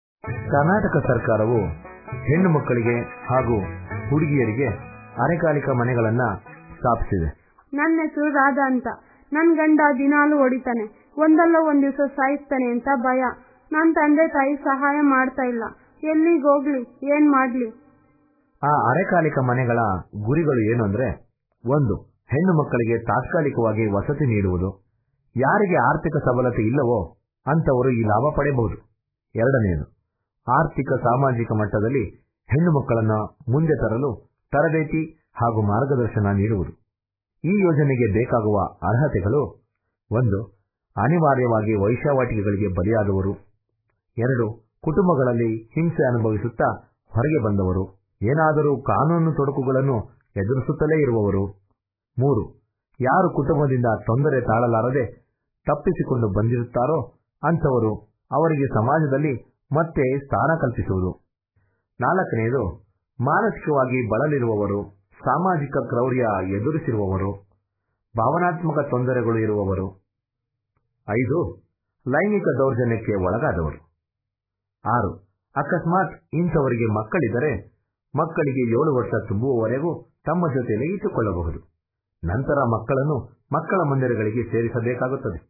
ಕರ್ನಾಟಕ ಸರ್ಕಾರವು ಹೆಣ್ಣು ಮಕ್ಕಳಿಗೆ ಹಾಗೂ ಹುಡುಗಿಯರಿಗೆ ಅರೆಕಾಲಿಕ ಮನೆಗಳನ್ನ ಸ್ಥಾಪಿಸಿದೆ ನನ್ನ ಹೆಸರು ರಾಧಾ ಅಂತ ನನ್ ಗಂಡ ದಿನಾಲು ಹೊಡಿತಾನೆ ಒಂದಲ್ಲ ಒಂದ್ ದಿವಸ ಸಾಯಿಸ್ತಾನೆ ಅಂತ ಭಯ ನನ್ ತಂದೆ ತಾಯಿ ಸಹಾಯ ಮಾಡ್ತಾ ಇಲ್ಲ ಎಲ್ಲಿಗ್ ಹೋಗ್ಲಿ ಏನ್ ಮಾಡ್ಲಿ ಆ ಅರೆಕಾಲಿಕ ಮನೆಗಳ ಗುರಿಗಳು ಏನು ಅಂದ್ರೆ ಒಂದು ಹೆಣ್ಣು ಮಕ್ಕಳಿಗೆ ತಾತ್ಕಾಲಿಕವಾಗಿ ವಸತಿ ನೀಡುವುದು ಯಾರಿಗೆ ಆರ್ಥಿಕ ಸಬಲತೆ ಇಲ್ಲವೋ ಅಂತವರು ಈ ಲಾಭ ಪಡೆಯಬಹುದು ಎರಡನೆಯದು ಆರ್ಥಿಕ ಸಾಮಾಜಿಕ ಮಟ್ಟದಲ್ಲಿ ಹೆಣ್ಣು ಮಕ್ಕಳನ್ನ ಮುಂದೆ ತರಲು ತರಬೇತಿ ಹಾಗೂ ಮಾರ್ಗದರ್ಶನ ನೀಡುವುದು ಈ ಯೋಜನೆಗೆ ಬೇಕಾಗುವ ಅರ್ಹತೆಗಳು ಒಂದು ಅನಿವಾರ್ಯವಾಗಿ ವೈಶಾವಟಿಕೆಗಳಿಗೆ ಬಲಿಯಾದವರು ಎರಡು ಕುಟುಂಬಗಳಲ್ಲಿ ಹಿಂಸೆ ಅನುಭವಿಸುತ್ತಾ ಹೊರಗೆ ಬಂದವರು ಏನಾದರೂ ಕಾನೂನು ತೊಡಕುಗಳನ್ನು ಎದುರಿಸುತ್ತಲೇ ಇರುವವರು ಮೂರು ಯಾರು ಕುಟುಂಬದಿಂದ ತೊಂದರೆ ತಾಳಲಾರದೆ ತಪ್ಪಿಸಿಕೊಂಡು ಬಂದಿರುತ್ತಾರೋ ಅಂಥವರು ಅವರಿಗೆ ಸಮಾಜದಲ್ಲಿ ಮತ್ತೆ ಸ್ಥಾನ ಕಲ್ಪಿಸುವುದು ನಾಲ್ಕನೆಯದು ಮಾನಸಿಕವಾಗಿ ಬಳಲಿರುವವರು ಸಾಮಾಜಿಕ ಕ್ರೌರ್ಯ ಎದುರಿಸಿರುವವರು ಭಾವನಾತ್ಮಕ ತೊಂದರೆಗಳು ಇರುವವರು ಐದು ಲೈಂಗಿಕ ದೌರ್ಜನ್ಯಕ್ಕೆ ಒಳಗಾದವರು ಆರು ಅಕಸ್ಮಾತ್ ಇಂಥವರಿಗೆ ಮಕ್ಕಳಿದ್ದರೆ ಮಕ್ಕಳಿಗೆ ಏಳು ವರ್ಷ ತುಂಬುವವರೆಗೂ ತಮ್ಮ ಜೊತೆಯಲ್ಲಿ ಇಟ್ಟುಕೊಳ್ಳಬಹುದು ನಂತರ ಮಕ್ಕಳನ್ನು ಮಕ್ಕಳ ಮಂದಿರಗಳಿಗೆ ಸೇರಿಸಬೇಕಾಗುತ್ತದೆ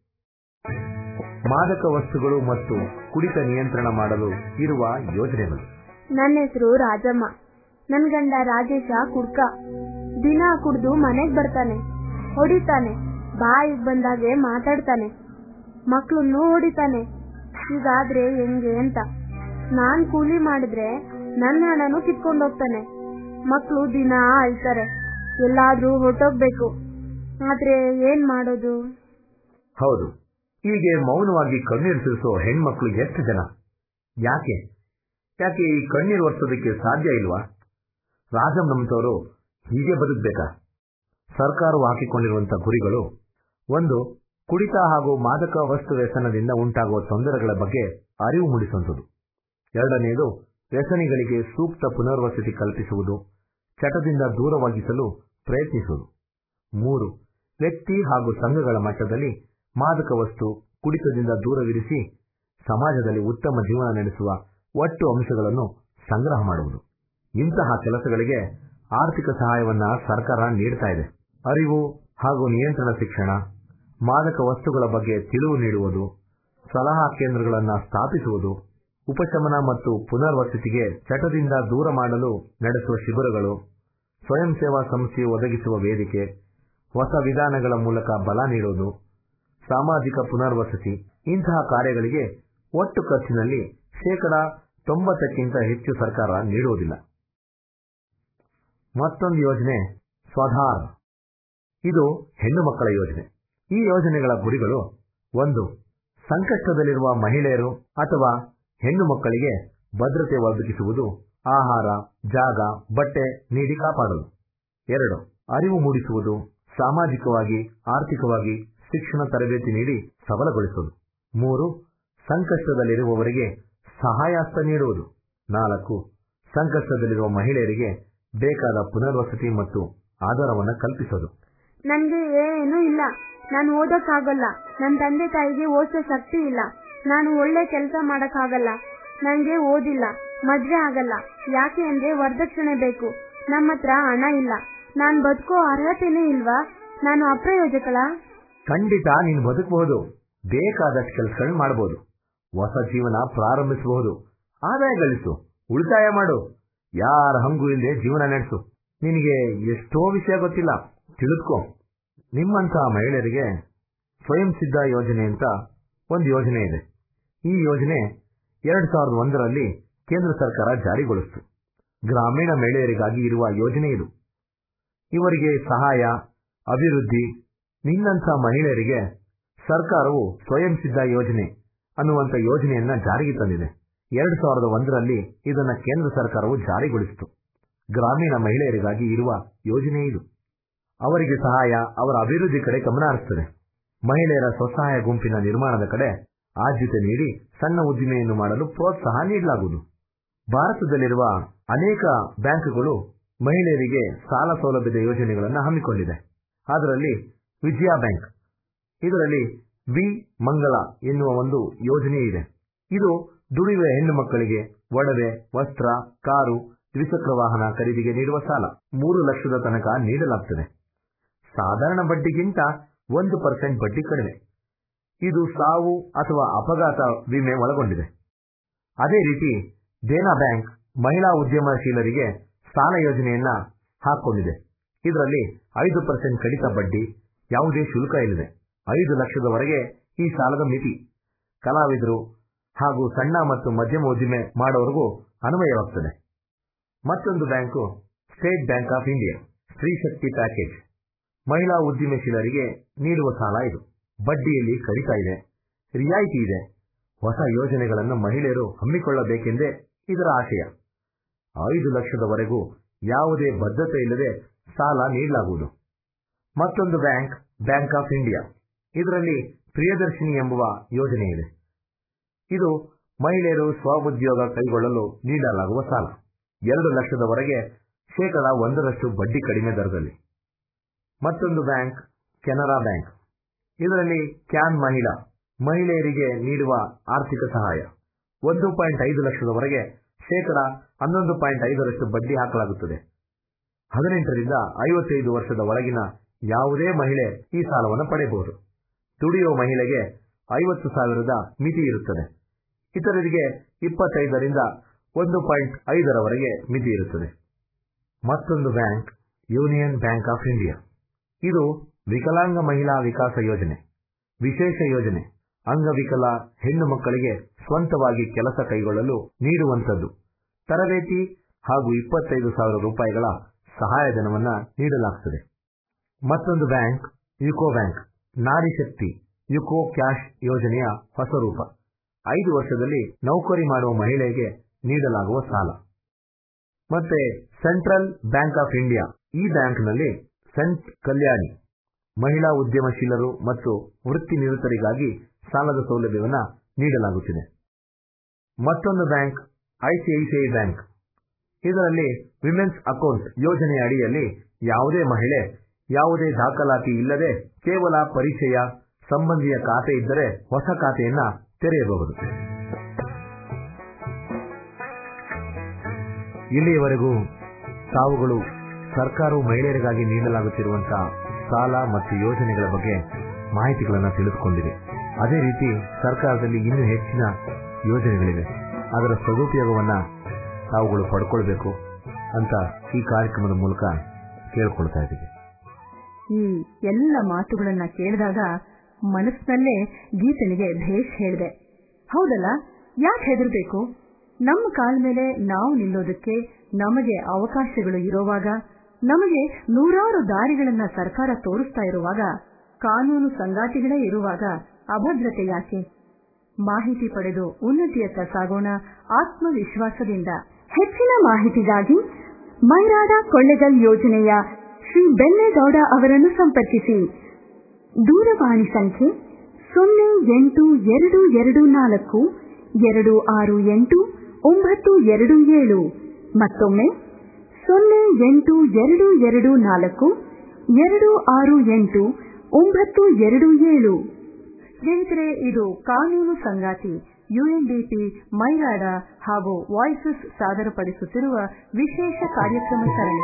ಮಾದಕ ವಸ್ತುಗಳು ಮತ್ತು ಕುಡಿತ ನಿಯಂತ್ರಣ ಮಾಡಲು ಇರುವ ಯೋಜನೆಗಳು ನನ್ನ ಹೆಸರು ರಾಜಮ್ಮ ನನ್ ಗಂಡ ರಾಜೇಶ ಕುಡ್ಕ ದಿನ ಕುಡ್ದು ಮನೆಗ್ ಬರ್ತಾನೆ ಹೊಡಿತಾನೆ ಬಾಯಿಗೆ ಬಂದಾಗೆ ಮಾತಾಡ್ತಾನೆ ಮಕ್ಳನ್ನು ಹೊಡಿತಾನೆ ಹೀಗಾದ್ರೆ ಹೆಂಗೆ ಅಂತ ನಾನ್ ಕೂಲಿ ಮಾಡಿದ್ರೆ ನನ್ನ ಹಣನು ಕಿತ್ಕೊಂಡು ಹೋಗ್ತಾನೆ ಮಕ್ಳು ದಿನ ಅಳ್ತಾರೆ ಎಲ್ಲಾದ್ರೂ ಹೊರಟೋಗ್ಬೇಕು ಆದ್ರೆ ಏನ್ ಮಾಡೋದು ಹೌದು ಹೀಗೆ ಮೌನವಾಗಿ ಕಣ್ಣೀರು ಸುರಿಸೋ ಹೆಣ್ಮಕ್ಳು ಎಷ್ಟು ಜನ ಯಾಕೆ ಯಾಕೆ ಈ ಕಣ್ಣೀರು ಒರೆಸೋದಕ್ಕೆ ಸಾಧ್ಯ ಇಲ್ವಾ ರಾಜಂ ನಮ್ತವರು ಹೀಗೆ ಬದುಕಬೇಕಾ ಸರ್ಕಾರವು ಹಾಕಿಕೊಂಡಿರುವಂತಹ ಗುರಿಗಳು ಒಂದು ಕುಡಿತ ಹಾಗೂ ಮಾದಕ ವಸ್ತು ವ್ಯಸನದಿಂದ ಉಂಟಾಗುವ ತೊಂದರೆಗಳ ಬಗ್ಗೆ ಅರಿವು ಮೂಡಿಸುವಂಥದ್ದು ಎರಡನೆಯದು ವ್ಯಸನಿಗಳಿಗೆ ಸೂಕ್ತ ಪುನರ್ವಸತಿ ಕಲ್ಪಿಸುವುದು ಚಟದಿಂದ ದೂರವಾಗಿಸಲು ಪ್ರಯತ್ನಿಸುವುದು ಮೂರು ವ್ಯಕ್ತಿ ಹಾಗೂ ಸಂಘಗಳ ಮಟ್ಟದಲ್ಲಿ ಮಾದಕ ವಸ್ತು ಕುಡಿತದಿಂದ ದೂರವಿರಿಸಿ ಸಮಾಜದಲ್ಲಿ ಉತ್ತಮ ಜೀವನ ನಡೆಸುವ ಒಟ್ಟು ಅಂಶಗಳನ್ನು ಸಂಗ್ರಹ ಮಾಡುವುದು ಇಂತಹ ಕೆಲಸಗಳಿಗೆ ಆರ್ಥಿಕ ಸಹಾಯವನ್ನ ಸರ್ಕಾರ ನೀಡ್ತಾ ಇದೆ ಅರಿವು ಹಾಗೂ ನಿಯಂತ್ರಣ ಶಿಕ್ಷಣ ಮಾದಕ ವಸ್ತುಗಳ ಬಗ್ಗೆ ತಿಳಿವು ನೀಡುವುದು ಸಲಹಾ ಕೇಂದ್ರಗಳನ್ನು ಸ್ಥಾಪಿಸುವುದು ಉಪಶಮನ ಮತ್ತು ಪುನರ್ವಸತಿಗೆ ಚಟದಿಂದ ದೂರ ಮಾಡಲು ನಡೆಸುವ ಶಿಬಿರಗಳು ಸ್ವಯಂ ಸೇವಾ ಸಂಸ್ಥೆಯು ಒದಗಿಸುವ ವೇದಿಕೆ ಹೊಸ ವಿಧಾನಗಳ ಮೂಲಕ ಬಲ ನೀಡುವುದು ಸಾಮಾಜಿಕ ಪುನರ್ವಸತಿ ಇಂತಹ ಕಾರ್ಯಗಳಿಗೆ ಒಟ್ಟು ಖರ್ಚಿನಲ್ಲಿ ಶೇಕಡ ತೊಂಬತ್ತಕ್ಕಿಂತ ಹೆಚ್ಚು ಸರ್ಕಾರ ನೀಡುವುದಿಲ್ಲ ಮತ್ತೊಂದು ಯೋಜನೆ ಸ್ವಧಾರ್ ಇದು ಹೆಣ್ಣು ಮಕ್ಕಳ ಯೋಜನೆ ಈ ಯೋಜನೆಗಳ ಗುರಿಗಳು ಒಂದು ಸಂಕಷ್ಟದಲ್ಲಿರುವ ಮಹಿಳೆಯರು ಅಥವಾ ಹೆಣ್ಣು ಮಕ್ಕಳಿಗೆ ಭದ್ರತೆ ಒದಗಿಸುವುದು ಆಹಾರ ಜಾಗ ಬಟ್ಟೆ ನೀಡಿ ಕಾಪಾಡಲು ಎರಡು ಅರಿವು ಮೂಡಿಸುವುದು ಸಾಮಾಜಿಕವಾಗಿ ಆರ್ಥಿಕವಾಗಿ ಶಿಕ್ಷಣ ತರಬೇತಿ ನೀಡಿ ಸಬಲಗೊಳಿಸುವುದು ಮೂರು ಸಂಕಷ್ಟದಲ್ಲಿರುವವರಿಗೆ ಸಹಾಯಹಸ್ತ ನೀಡುವುದು ನಾಲ್ಕು ಸಂಕಷ್ಟದಲ್ಲಿರುವ ಮಹಿಳೆಯರಿಗೆ ಬೇಕಾದ ಪುನರ್ವಸತಿ ಮತ್ತು ಆಧಾರವನ್ನು ಕಲ್ಪಿಸೋದು ನನ್ಗೆ ಏನು ಇಲ್ಲ ನಾನು ಓದಕ್ಕಾಗಲ್ಲ ನನ್ ತಂದೆ ತಾಯಿಗೆ ಓದಿಸೋ ಶಕ್ತಿ ಇಲ್ಲ ನಾನು ಒಳ್ಳೆ ಕೆಲಸ ಮಾಡಕ್ಕಾಗಲ್ಲ ನನ್ಗೆ ಓದಿಲ್ಲ ಮದ್ವೆ ಆಗಲ್ಲ ಯಾಕೆ ಅಂದ್ರೆ ವರದಕ್ಷಿಣೆ ಬೇಕು ನಮ್ಮ ಹತ್ರ ಹಣ ಇಲ್ಲ ನಾನ್ ಬದುಕೋ ಅರ್ಹತೆನೇ ಇಲ್ವಾ ನಾನು ಅಪ್ರಯೋಜಕಳ ಖಂಡಿತ ನೀನು ಬದುಕಬಹುದು ಬೇಕಾದಷ್ಟು ಕೆಲಸಗಳನ್ನ ಮಾಡಬಹುದು ಹೊಸ ಜೀವನ ಪ್ರಾರಂಭಿಸಬಹುದು ಆದಾಯ ಗಳಿಸು ಉಳಿತಾಯ ಮಾಡು ಯಾರ ಹಂಗು ಇಲ್ಲದೆ ಜೀವನ ನಡೆಸು ನಿನಗೆ ಎಷ್ಟೋ ವಿಷಯ ಗೊತ್ತಿಲ್ಲ ತಿಳಿದುಕೋ ನಿಮ್ಮಂತಹ ಮಹಿಳೆಯರಿಗೆ ಸ್ವಯಂ ಸಿದ್ಧ ಯೋಜನೆ ಅಂತ ಒಂದು ಯೋಜನೆ ಇದೆ ಈ ಯೋಜನೆ ಎರಡ್ ಸಾವಿರದ ಒಂದರಲ್ಲಿ ಕೇಂದ್ರ ಸರ್ಕಾರ ಜಾರಿಗೊಳಿಸಿತು ಗ್ರಾಮೀಣ ಮಹಿಳೆಯರಿಗಾಗಿ ಇರುವ ಯೋಜನೆ ಇದು ಇವರಿಗೆ ಸಹಾಯ ಅಭಿವೃದ್ಧಿ ನಿನ್ನಂಥ ಮಹಿಳೆಯರಿಗೆ ಸರ್ಕಾರವು ಸ್ವಯಂ ಸಿದ್ಧ ಯೋಜನೆ ಅನ್ನುವಂಥ ಯೋಜನೆಯನ್ನ ಜಾರಿಗೆ ತಂದಿದೆ ಎರಡ್ ಸಾವಿರದ ಒಂದರಲ್ಲಿ ಇದನ್ನ ಕೇಂದ್ರ ಸರ್ಕಾರವು ಜಾರಿಗೊಳಿಸಿತು ಗ್ರಾಮೀಣ ಮಹಿಳೆಯರಿಗಾಗಿ ಇರುವ ಯೋಜನೆ ಇದು ಅವರಿಗೆ ಸಹಾಯ ಅವರ ಅಭಿವೃದ್ಧಿ ಕಡೆ ಗಮನ ಹರಿಸುತ್ತದೆ ಮಹಿಳೆಯರ ಸ್ವಸಹಾಯ ಗುಂಪಿನ ನಿರ್ಮಾಣದ ಕಡೆ ಆದ್ಯತೆ ನೀಡಿ ಸಣ್ಣ ಉದ್ದಿಮೆಯನ್ನು ಮಾಡಲು ಪ್ರೋತ್ಸಾಹ ನೀಡಲಾಗುವುದು ಭಾರತದಲ್ಲಿರುವ ಅನೇಕ ಬ್ಯಾಂಕ್ಗಳು ಮಹಿಳೆಯರಿಗೆ ಸಾಲ ಸೌಲಭ್ಯದ ಯೋಜನೆಗಳನ್ನು ಹಮ್ಮಿಕೊಂಡಿದೆ ಅದರಲ್ಲಿ ವಿಜಯ ಬ್ಯಾಂಕ್ ಇದರಲ್ಲಿ ವಿ ಮಂಗಳ ಎನ್ನುವ ಒಂದು ಯೋಜನೆ ಇದೆ ಇದು ದುಡಿಯುವ ಹೆಣ್ಣು ಮಕ್ಕಳಿಗೆ ಒಡವೆ ವಸ್ತ್ರ ಕಾರು ದ್ವಿಚಕ್ರ ವಾಹನ ಖರೀದಿಗೆ ನೀಡುವ ಸಾಲ ಮೂರು ಲಕ್ಷದ ತನಕ ನೀಡಲಾಗುತ್ತದೆ ಸಾಧಾರಣ ಬಡ್ಡಿಗಿಂತ ಒಂದು ಪರ್ಸೆಂಟ್ ಬಡ್ಡಿ ಕಡಿಮೆ ಇದು ಸಾವು ಅಥವಾ ಅಪಘಾತ ವಿಮೆ ಒಳಗೊಂಡಿದೆ ಅದೇ ರೀತಿ ದೇನಾ ಬ್ಯಾಂಕ್ ಮಹಿಳಾ ಉದ್ಯಮಶೀಲರಿಗೆ ಸಾಲ ಯೋಜನೆಯನ್ನ ಹಾಕೊಂಡಿದೆ ಇದರಲ್ಲಿ ಐದು ಪರ್ಸೆಂಟ್ ಕಡಿತ ಬಡ್ಡಿ ಯಾವುದೇ ಶುಲ್ಕ ಇಲ್ಲದೆ ಐದು ಲಕ್ಷದವರೆಗೆ ಈ ಸಾಲದ ಮಿತಿ ಕಲಾವಿದರು ಹಾಗೂ ಸಣ್ಣ ಮತ್ತು ಮಧ್ಯಮ ಉದ್ದಿಮೆ ಮಾಡೋರಿಗೂ ಅನ್ವಯವಾಗುತ್ತದೆ ಮತ್ತೊಂದು bank State Bank of India Stree Shakti package ಮಹಿಳಾ ಉದ್ದಿಮೆಶೀಲರಿಗೆ ನೀಡುವ ಸಾಲ ಇದು ಬಡ್ಡಿಯಲ್ಲಿ ಕಡಿತ ಇದೆ ರಿಯಾಯಿತಿ ಇದೆ ಹೊಸ ಯೋಜನೆಗಳನ್ನು ಮಹಿಳೆಯರು ಹಮ್ಮಿಕೊಳ್ಳಬೇಕೆಂದೇ ಇದರ ಆಶಯ ಐದು ಲಕ್ಷದವರೆಗೂ ಯಾವುದೇ ಬದ್ಧತೆ ಇಲ್ಲದೆ ಸಾಲ ನೀಡಲಾಗುವುದು ಮತ್ತೊಂದು ಬ್ಯಾಂಕ್ ಬ್ಯಾಂಕ್ ಆಫ್ ಇಂಡಿಯಾ ಇದರಲ್ಲಿ ಪ್ರಿಯದರ್ಶಿನಿ ಎಂಬುವ ಯೋಜನೆ ಇದೆ ಇದು ಮಹಿಳೆಯರು ಸ್ವಉದ್ಯೋಗ ಕೈಗೊಳ್ಳಲು ನೀಡಲಾಗುವ ಸಾಲ ಎರಡು ಲಕ್ಷದವರೆಗೆ ಶೇಕಡ ಒಂದರಷ್ಟು ಬಡ್ಡಿ ಕಡಿಮೆ ದರದಲ್ಲಿ ಮತ್ತೊಂದು ಬ್ಯಾಂಕ್ ಕೆನರಾ ಬ್ಯಾಂಕ್ ಇದರಲ್ಲಿ ಕ್ಯಾನ್ ಮಹಿಳಾ ಮಹಿಳೆಯರಿಗೆ ನೀಡುವ ಆರ್ಥಿಕ ಸಹಾಯ ಒಂದು ಪಾಯಿಂಟ್ ಐದು ಲಕ್ಷದವರೆಗೆ ಶೇಕಡ ಹನ್ನೊಂದು ಪಾಯಿಂಟ್ ಐದರಷ್ಟು ಬಡ್ಡಿ ಹಾಕಲಾಗುತ್ತದೆ ಹದಿನೆಂಟರಿಂದ ಐವತ್ತೈದು ವರ್ಷದ ಒಳಗಿನ ಯಾವುದೇ ಮಹಿಳೆ ಈ ಸಾಲವನ್ನು ಪಡೆಯಬಹುದು ದುಡಿಯುವ ಮಹಿಳೆಗೆ ಐವತ್ತು ಸಾವಿರದ ಮಿತಿ ಇರುತ್ತದೆ ಇತರರಿಗೆ ಇಪ್ಪತ್ತೈದರಿಂದ ಒಂದು ಪಾಯಿಂಟ್ ಐದರವರೆಗೆ ಮಿತಿ ಇರುತ್ತದೆ ಮತ್ತೊಂದು bank Union Bank of India ಇದು ವಿಕಲಾಂಗ ಮಹಿಳಾ ವಿಕಾಸ ಯೋಜನೆ ವಿಶೇಷ ಯೋಜನೆ ಅಂಗವಿಕಲ ಹೆಣ್ಣು ಮಕ್ಕಳಿಗೆ ಸ್ವಂತವಾಗಿ ಕೆಲಸ ಕೈಗೊಳ್ಳಲು ನೀಡುವಂತದ್ದು ತರಬೇತಿ ಹಾಗೂ ಇಪ್ಪತ್ತೈದು ಸಾವಿರ ರೂಪಾಯಿಗಳ ಸಹಾಯಧನವನ್ನ ನೀಡಲಾಗುತ್ತದೆ ಮತ್ತೊಂದು ಬ್ಯಾಂಕ್ ಯುಕೋ ಬ್ಯಾಂಕ್ ನಾರಿ ಶಕ್ತಿ ಯುಕೋ ಕ್ಯಾಶ್ ಯೋಜನೆಯ ಹೊಸ ರೂಪ ಐದು ವರ್ಷದಲ್ಲಿ ನೌಕರಿ ಮಾಡುವ ಮಹಿಳೆಗೆ ನೀಡಲಾಗುವ ಸಾಲ ಮತ್ತೆ ಸೆಂಟ್ರಲ್ ಬ್ಯಾಂಕ್ ಆಫ್ ಇಂಡಿಯಾ ಈ ಬ್ಯಾಂಕ್ನಲ್ಲಿ ಸೆಂಟ್ ಕಲ್ಯಾಣಿ ಮಹಿಳಾ ಉದ್ಯಮಶೀಲರು ಮತ್ತು ವೃತ್ತಿ ನಿರತರಿಗಾಗಿ ಸಾಲದ ಸೌಲಭ್ಯವನ್ನ ನೀಡಲಾಗುತ್ತಿದೆ ಮತ್ತೊಂದು ಬ್ಯಾಂಕ್ ಐಸಿಐಸಿಐ ಬ್ಯಾಂಕ್ ಇದರಲ್ಲಿ ವಿಮೆನ್ಸ್ ಅಕೌಂಟ್ ಯೋಜನೆಯ ಅಡಿಯಲ್ಲಿ ಯಾವುದೇ ಮಹಿಳೆ ಯಾವುದೇ ದಾಖಲಾತಿ ಇಲ್ಲದೆ ಕೇವಲ ಪರಿಚಯ ಸಂಬಂಧಿಯ ಖಾತೆ ಇದ್ದರೆ ಹೊಸ ಖಾತೆಯನ್ನ ತೆರೆಯಬಹುದು ಇಲ್ಲಿಯವರೆಗೂ ತಾವುಗಳು ಸರ್ಕಾರವು ಮಹಿಳೆಯರಿಗಾಗಿ ನೀಡಲಾಗುತ್ತಿರುವಂತಹ ಸಾಲ ಮತ್ತು ಯೋಜನೆಗಳ ಬಗ್ಗೆ ಮಾಹಿತಿಗಳನ್ನು ತಿಳಿದುಕೊಂಡಿದೆ ಅದೇ ರೀತಿ ಸರ್ಕಾರದಲ್ಲಿ ಇನ್ನೂ ಹೆಚ್ಚಿನ ಯೋಜನೆಗಳಿವೆ ಅದರ ಸದುಪಯೋಗವನ್ನ ತಾವುಗಳು ಪಡ್ಕೊಳ್ಬೇಕು ಅಂತ ಈ ಕಾರ್ಯಕ್ರಮದ ಮೂಲಕ ಕೇಳ್ಕೊಳ್ತಾ ಇದ್ದೀವಿ ಈ ಎಲ್ಲ ಮಾತುಗಳನ್ನ ಕೇಳಿದಾಗ ಮನಸ್ಸಿನಲ್ಲೇ ಗೀತನಿಗೆ ಭೇಷ್ ಹೇಳಿದೆ ಹೌದಲ್ಲ ಯಾಕೆ ಹೆದರ್ಬೇಕು ನಮ್ಮ ಕಾಲ ಮೇಲೆ ನಾವು ನಿಲ್ಲೋದಕ್ಕೆ ನಮಗೆ ಅವಕಾಶಗಳು ಇರುವಾಗ ನಮಗೆ ನೂರಾರು ದಾರಿಗಳನ್ನ ಸರ್ಕಾರ ತೋರಿಸ್ತಾ ಇರುವಾಗ ಕಾನೂನು ಸಂಗಾತಿಗಳೇ ಇರುವಾಗ ಅಭದ್ರತೆ ಯಾಕೆ ಮಾಹಿತಿ ಪಡೆದು ಉನ್ನತಿಯತ್ತ ಸಾಗೋಣ ಆತ್ಮವಿಶ್ವಾಸದಿಂದ ಹೆಚ್ಚಿನ ಮಾಹಿತಿಗಾಗಿ ಮೈರಾಡ ಕೊಳ್ಳೆಗಲ್ ಯೋಜನೆಯ ಶ್ರೀ ಬೆನ್ನೇಗೌಡ ಅವರನ್ನು ಸಂಪರ್ಕಿಸಿ ದೂರವಾಣಿ ಸಂಖ್ಯೆ ಸೊನ್ನೆ ಎಂಟು ಎರಡು ಎರಡು ನಾಲ್ಕು ಎರಡು ಆರು ಎಂಟು ಒಂಬತ್ತು ಎರಡು ಏಳು ಮತ್ತೊಮ್ಮೆ ಸೊನ್ನೆ ಎಂಟು ಎರಡು ಎರಡು ನಾಲ್ಕು ಎರಡು ಆರು ಎಂಟು ಒಂಬತ್ತು ಎರಡು ಏಳು ಸ್ನೇಹಿತರೆ ಇದು ಕಾನೂನು ಸಂಗಾತಿ ಯುಎನ್ಡಿಪಿ ಮೈರಾಡ ಹಾಗೂ ವಾಯ್ಸಸ್ ಸಾದರಪಡಿಸುತ್ತಿರುವ ವಿಶೇಷ ಕಾರ್ಯಕ್ರಮ ಸರಣಿ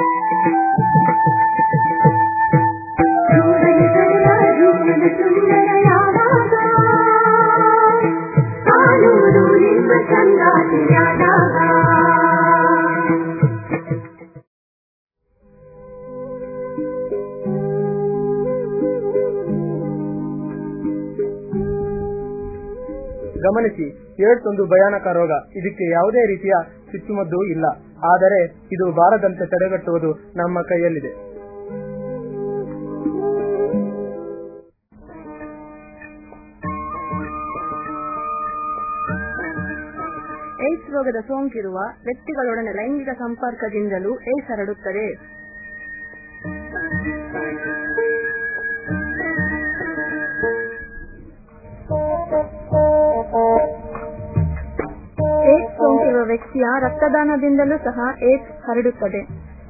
ಗಮನಿಸಿ ಏಡ್ಸ್ ಒಂದು ಭಯಾನಕ ರೋಗ ಇದಕ್ಕೆ ಯಾವುದೇ ರೀತಿಯ ಚುಚ್ಚುಮದ್ದು ಇಲ್ಲ ಆದರೆ ಇದು ಬಾರದಂತೆ ತಡೆಗಟ್ಟುವುದು ನಮ್ಮ ಕೈಯಲ್ಲಿದೆ ಏಡ್ಸ್ ರೋಗದ ಸೋಂಕಿರುವ ವ್ಯಕ್ತಿಗಳೊಡನೆ ಲೈಂಗಿಕ ಸಂಪರ್ಕದಿಂದಲೂ ಏಡ್ಸ್ ಹರಡುತ್ತದೆ ಏಡ್ಸ್ ಸೋಂಕಿರುವ ವ್ಯಕ್ತಿಯ ರಕ್ತದಾನದಿಂದಲೂ ಸಹ ಏಡ್ಸ್ ಹರಡುತ್ತದೆ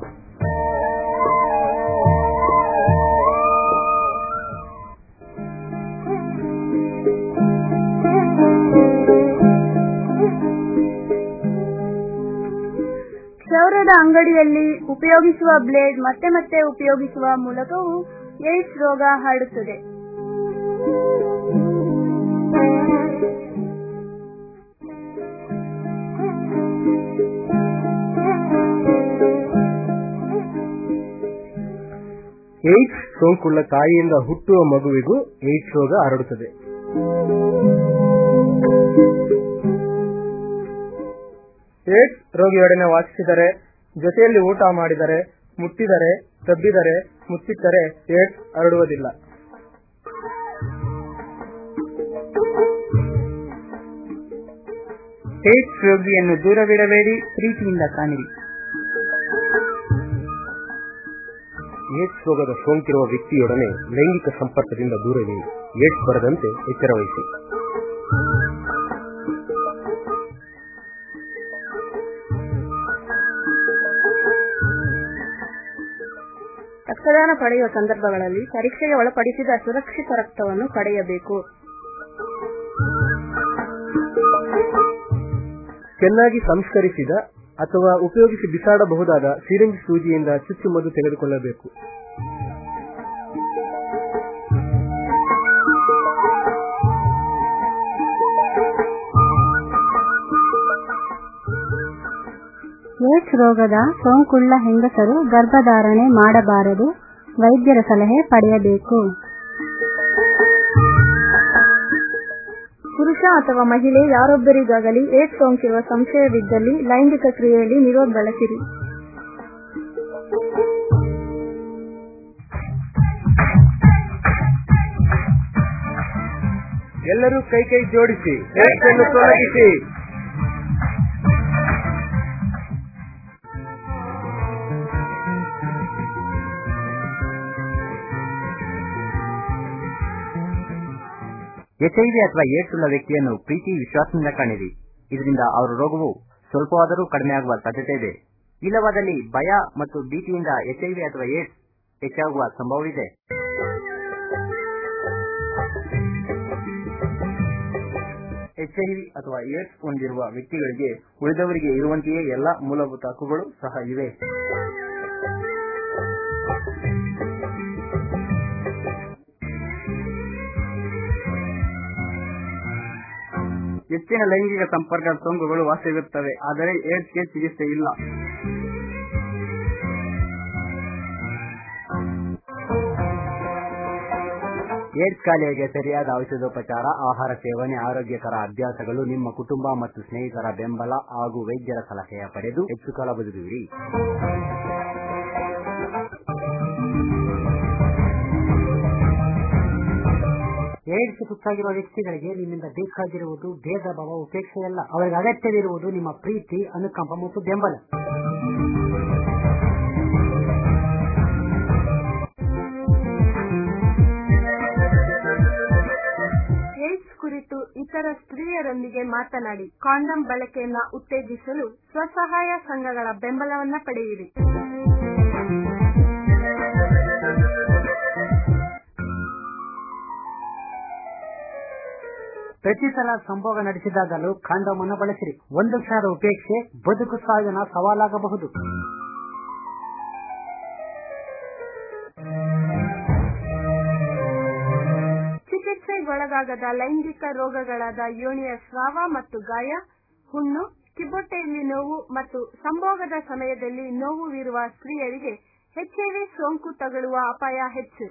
ಕ್ಷೌರದ ಅಂಗಡಿಯಲ್ಲಿ ಉಪಯೋಗಿಸುವ ಬ್ಲೇಡ್ ಮತ್ತೆ ಮತ್ತೆ ಉಪಯೋಗಿಸುವ ಮೂಲಕವೂ ಏಡ್ಸ್ ರೋಗ ಹರಡುತ್ತದೆ ಏಡ್ಸ್ ಸೋಂಕುಳ್ಳ ತಾಯಿಯಿಂದ ಹುಟ್ಟುವ ಮಗುವಿಗೂ ಏಡ್ಸ್ ರೋಗ ಹರಡುತ್ತದೆ ಏಡ್ಸ್ ರೋಗಿಯೊಡನೆ ವಾಸಿಸಿದರೆ ಜೊತೆಯಲ್ಲಿ ಊಟ ಮಾಡಿದರೆ ಮುಟ್ಟಿದರೆ ತಬ್ಬಿದರೆ ಮುಚ್ಚಿಟ್ಟರೆ ಏಡ್ಸ್ ಹರಡುವುದಿಲ್ಲ ಏಡ್ಸ್ ರೋಗಿಯನ್ನು ದೂರವಿಡಬೇಡಿ ಪ್ರೀತಿಯಿಂದ ಕಾಣಿರಿ ಏಡ್ಸ್ ರೋಗದ ಸೋಂಕಿರುವ ವ್ಯಕ್ತಿಯೊಡನೆ ಲೈಂಗಿಕ ಸಂಪರ್ಕದಿಂದ ದೂರವಿರಿ ಏಡ್ಸ್ ಬರದಂತೆ ಎಚ್ಚರವಹಿಸಿ ರಕ್ತದಾನ ಪಡೆಯುವ ಸಂದರ್ಭಗಳಲ್ಲಿ ಪರೀಕ್ಷೆಗೆ ಒಳಪಡಿಸಿದ ಸುರಕ್ಷಿತ ರಕ್ತವನ್ನು ಪಡೆಯಬೇಕು ಚೆನ್ನಾಗಿ ಸಂಸ್ಕರಿಸಿದ ಅಥವಾ ಉಪಯೋಗಿಸಿ ಬಿಸಾಡಬಹುದಾದ ಸಿರಿಂಜ್ ಸೂಜಿಯಿಂದ ಚುಚ್ಚುಮದ್ದು ತೆಗೆದುಕೊಳ್ಳಬೇಕು ಏಡ್ಸ್ ರೋಗದ ಸೋಂಕುಳ್ಳ ಹೆಂಗಸರು ಗರ್ಭಧಾರಣೆ ಮಾಡಬಾರದು ವೈದ್ಯರ ಸಲಹೆ ಪಡೆಯಬೇಕು ಪುರುಷ ಅಥವಾ ಮಹಿಳೆ ಯಾರೊಬ್ಬರಿಗಾಗಲಿ ಏಡ್ಸ್ ಸೋಂಕಿರುವ ಸಂಶಯವಿದ್ದಲ್ಲಿ ಲೈಂಗಿಕ ಕ್ರಿಯೆಯಲ್ಲಿ ನಿರೋಧ ಬಳಸಿರಿ ಎಲ್ಲರೂ ಕೈ ಕೈ ಜೋಡಿಸಿ ಏಡ್ಸ್ ಅನ್ನು ತೊಲಗಿಸಿ ಎಚ್ಐವಿ ಅಥವಾ ಏಡ್ಸ್ ಉಳ್ಳ ವ್ಯಕ್ತಿಯನ್ನು ಪ್ರೀತಿ ವಿಶ್ವಾಸದಿಂದ ಕಾಣಿರಿ ಇದರಿಂದ ಅವರ ರೋಗವು ಸ್ವಲ್ಪವಾದರೂ ಕಡಿಮೆಯಾಗುವ ಸಾಧ್ಯತೆ ಇದೆ ಇಲ್ಲವಾದಲ್ಲಿ ಭಯ ಮತ್ತು ಭೀತಿಯಿಂದ ಎಚ್ಐವಿ ಅಥವಾ ಏಡ್ಸ್ ಹೆಚ್ಚಾಗುವ ಸಂಭವವಿದೆ ಎಚ್ಐವಿ ಅಥವಾ ಏಡ್ಸ್ ಹೊಂದಿರುವ ವ್ಯಕ್ತಿಗಳಿಗೆ ಉಳಿದವರಿಗೆ ಇರುವಂತೆಯೇ ಎಲ್ಲ ಮೂಲಭೂತ ಹಕ್ಕುಗಳು ಸಹ ಇವೆ ಹೆಚ್ಚಿನ ಲೈಂಗಿಕ ಸಂಪರ್ಕ ಸೋಂಕುಗಳು ವಾಸಿಯಾಗುತ್ತವೆ ಆದರೆ ಏಡ್ಸ್ಗೆ ಚಿಕಿತ್ಸೆ ಇಲ್ಲ ಏಡ್ಸ್ ಕಾಯಿಲೆಗೆ ಸರಿಯಾದ ಔಷಧೋಪಚಾರ ಆಹಾರ ಸೇವನೆ ಆರೋಗ್ಯಕರ ಅಭ್ಯಾಸಗಳು ನಿಮ್ಮ ಕುಟುಂಬ ಮತ್ತು ಸ್ನೇಹಿತರ ಬೆಂಬಲ ಹಾಗೂ ವೈದ್ಯರ ಸಲಹೆಯ ಪಡೆದು ಹೆಚ್ಚು ಕಾಲ ಬದುಕುವಿರಿ ಏಡ್ಸ್ ತುತ್ತಾಗಿರುವ ವ್ಯಕ್ತಿಗಳಿಗೆ ನಿಮ್ಮಿಂದ ಬೇಕಾಗಿರುವುದು ಭೇದ ಭಾವ ಉಪೇಕ್ಷೆಯಲ್ಲ ಅವರಿಗೆ ಅಗತ್ಯವಿರುವುದು ನಿಮ್ಮ ಪ್ರೀತಿ ಅನುಕಂಪ ಮತ್ತು ಬೆಂಬಲ ಏಡ್ಸ್ ಕುರಿತು ಇತರ ಸ್ತ್ರೀಯರೊಂದಿಗೆ ಮಾತನಾಡಿ ಕಾಂಡಂ ಬಳಕೆಯನ್ನ ಉತ್ತೇಜಿಸಲು ಸ್ವಸಹಾಯ ಸಂಘಗಳ ಬೆಂಬಲವನ್ನ ಪಡೆಯಿರಿ ಪ್ರತಿ ಸಲ ಸಂಭೋಗ ನಡೆಸಿದಾಗಲೂ ಕಾಂಡೋಮ್ ಅನ್ನು ಬಳಸಿರಿ ಒಂದು ಕ್ಷಣದ ಉಪೇಕ್ಷೆ ಬದುಕು ಸಾವಿನ ಸವಾಲಾಗಬಹುದು ಚಿಕಿತ್ಸೆಗೊಳಗಾಗದ ಲೈಂಗಿಕ ರೋಗಗಳಾದ ಯೋನಿಯ ಸ್ರಾವ ಮತ್ತು ಗಾಯ ಹುಣ್ಣು ಕಿಬ್ಬೊಟ್ಟೆಯಲ್ಲಿ ನೋವು ಮತ್ತು ಸಂಭೋಗದ ಸಮಯದಲ್ಲಿ ನೋವುವಿರುವ ಸ್ತ್ರೀಯರಿಗೆ ಎಚ್ಐವಿ ಸೋಂಕು ತಗುಲುವ ಅಪಾಯ ಹೆಚ್ಚು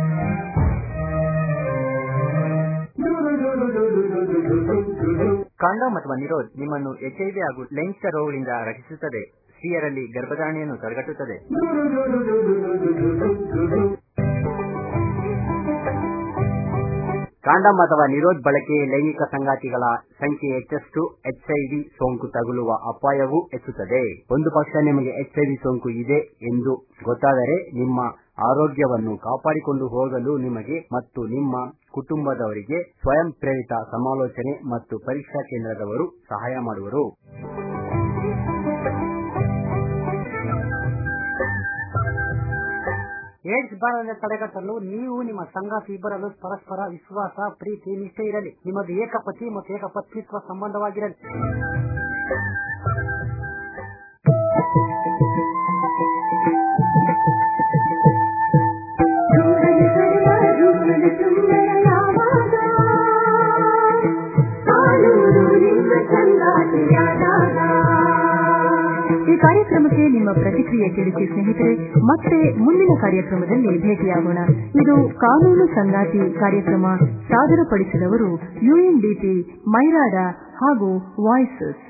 ಕಾಂಡೋಮ್ ಅಥವಾ ನಿರೋಧ್ ನಿಮ್ಮನ್ನು ಎಚ್ಐವಿ ಹಾಗೂ ಲೈಂಗಿಕ ರೋಗಗಳಿಂದ ರಕ್ಷಿಸುತ್ತದೆ ಸ್ತ್ರೀಯರಲ್ಲಿ ಗರ್ಭಧಾರಣೆಯನ್ನು ತಡೆಗಟ್ಟುತ್ತದೆ ಕಾಂಡಮ್ ಅಥವಾ ನಿರೋಧ್ ಬಳಕೆ ಲೈಂಗಿಕ ಸಂಗಾತಿಗಳ ಸಂಖ್ಯೆ ಹೆಚ್ಚಷ್ಟು ಎಚ್ಐವಿ ಸೋಂಕು ತಗುಲುವ ಅಪಾಯವೂ ಹೆಚ್ಚುತ್ತದೆ ಒಂದು ಪಕ್ಷ ನಿಮಗೆ ಎಚ್ಐವಿ ಸೋಂಕು ಇದೆ ಎಂದು ಗೊತ್ತಾದರೆ ನಿಮ್ಮ ಆರೋಗ್ಯವನ್ನು ಕಾಪಾಡಿಕೊಂಡು ಹೋಗಲು ನಿಮಗೆ ಮತ್ತು ನಿಮ್ಮ ಕುಟುಂಬದವರಿಗೆ ಸ್ವಯಂ ಪ್ರೇರಿತ ಸಮಾಲೋಚನೆ ಮತ್ತು ಪರೀಕ್ಷಾ ಕೇಂದ್ರದವರು ಸಹಾಯ ಮಾಡುವರು ಏಡ್ಸ್ ಬಾರದೆ ತಡೆಗಟ್ಟಲು ನೀವು ನಿಮ್ಮ ಸಂಗಾತಿ ಇಬ್ಬರಲ್ಲೂ ಪರಸ್ಪರ ವಿಶ್ವಾಸ ಪ್ರೀತಿ ನಿಷ್ಠೆ ಇರಲಿ ನಿಮ್ಮದು ಏಕಪತಿ ಮತ್ತು ಏಕಪತ್ನಿತ್ವ ಸಂಬಂಧವಾಗಿರಲಿ ಈ ಕಾರ್ಯಕ್ರಮಕ್ಕೆ ನಿಮ್ಮ ಪ್ರತಿಕ್ರಿಯೆ ತಿಳಿಸಿ ಸ್ನೇಹಿತರೆ ಮತ್ತೆ ಮುಂದಿನ ಕಾರ್ಯಕ್ರಮದಲ್ಲಿ ಭೇಟಿಯಾಗೋಣ ಇದು ಕಾನೂನು ಸಂಗಾತಿ ಕಾರ್ಯಕ್ರಮ ಸಾದರಪಡಿಸಿದವರು ಯುಎನ್ಡಿಪಿ ಮೈರಾಡ ಹಾಗೂ ವಾಯ್ಸಸ್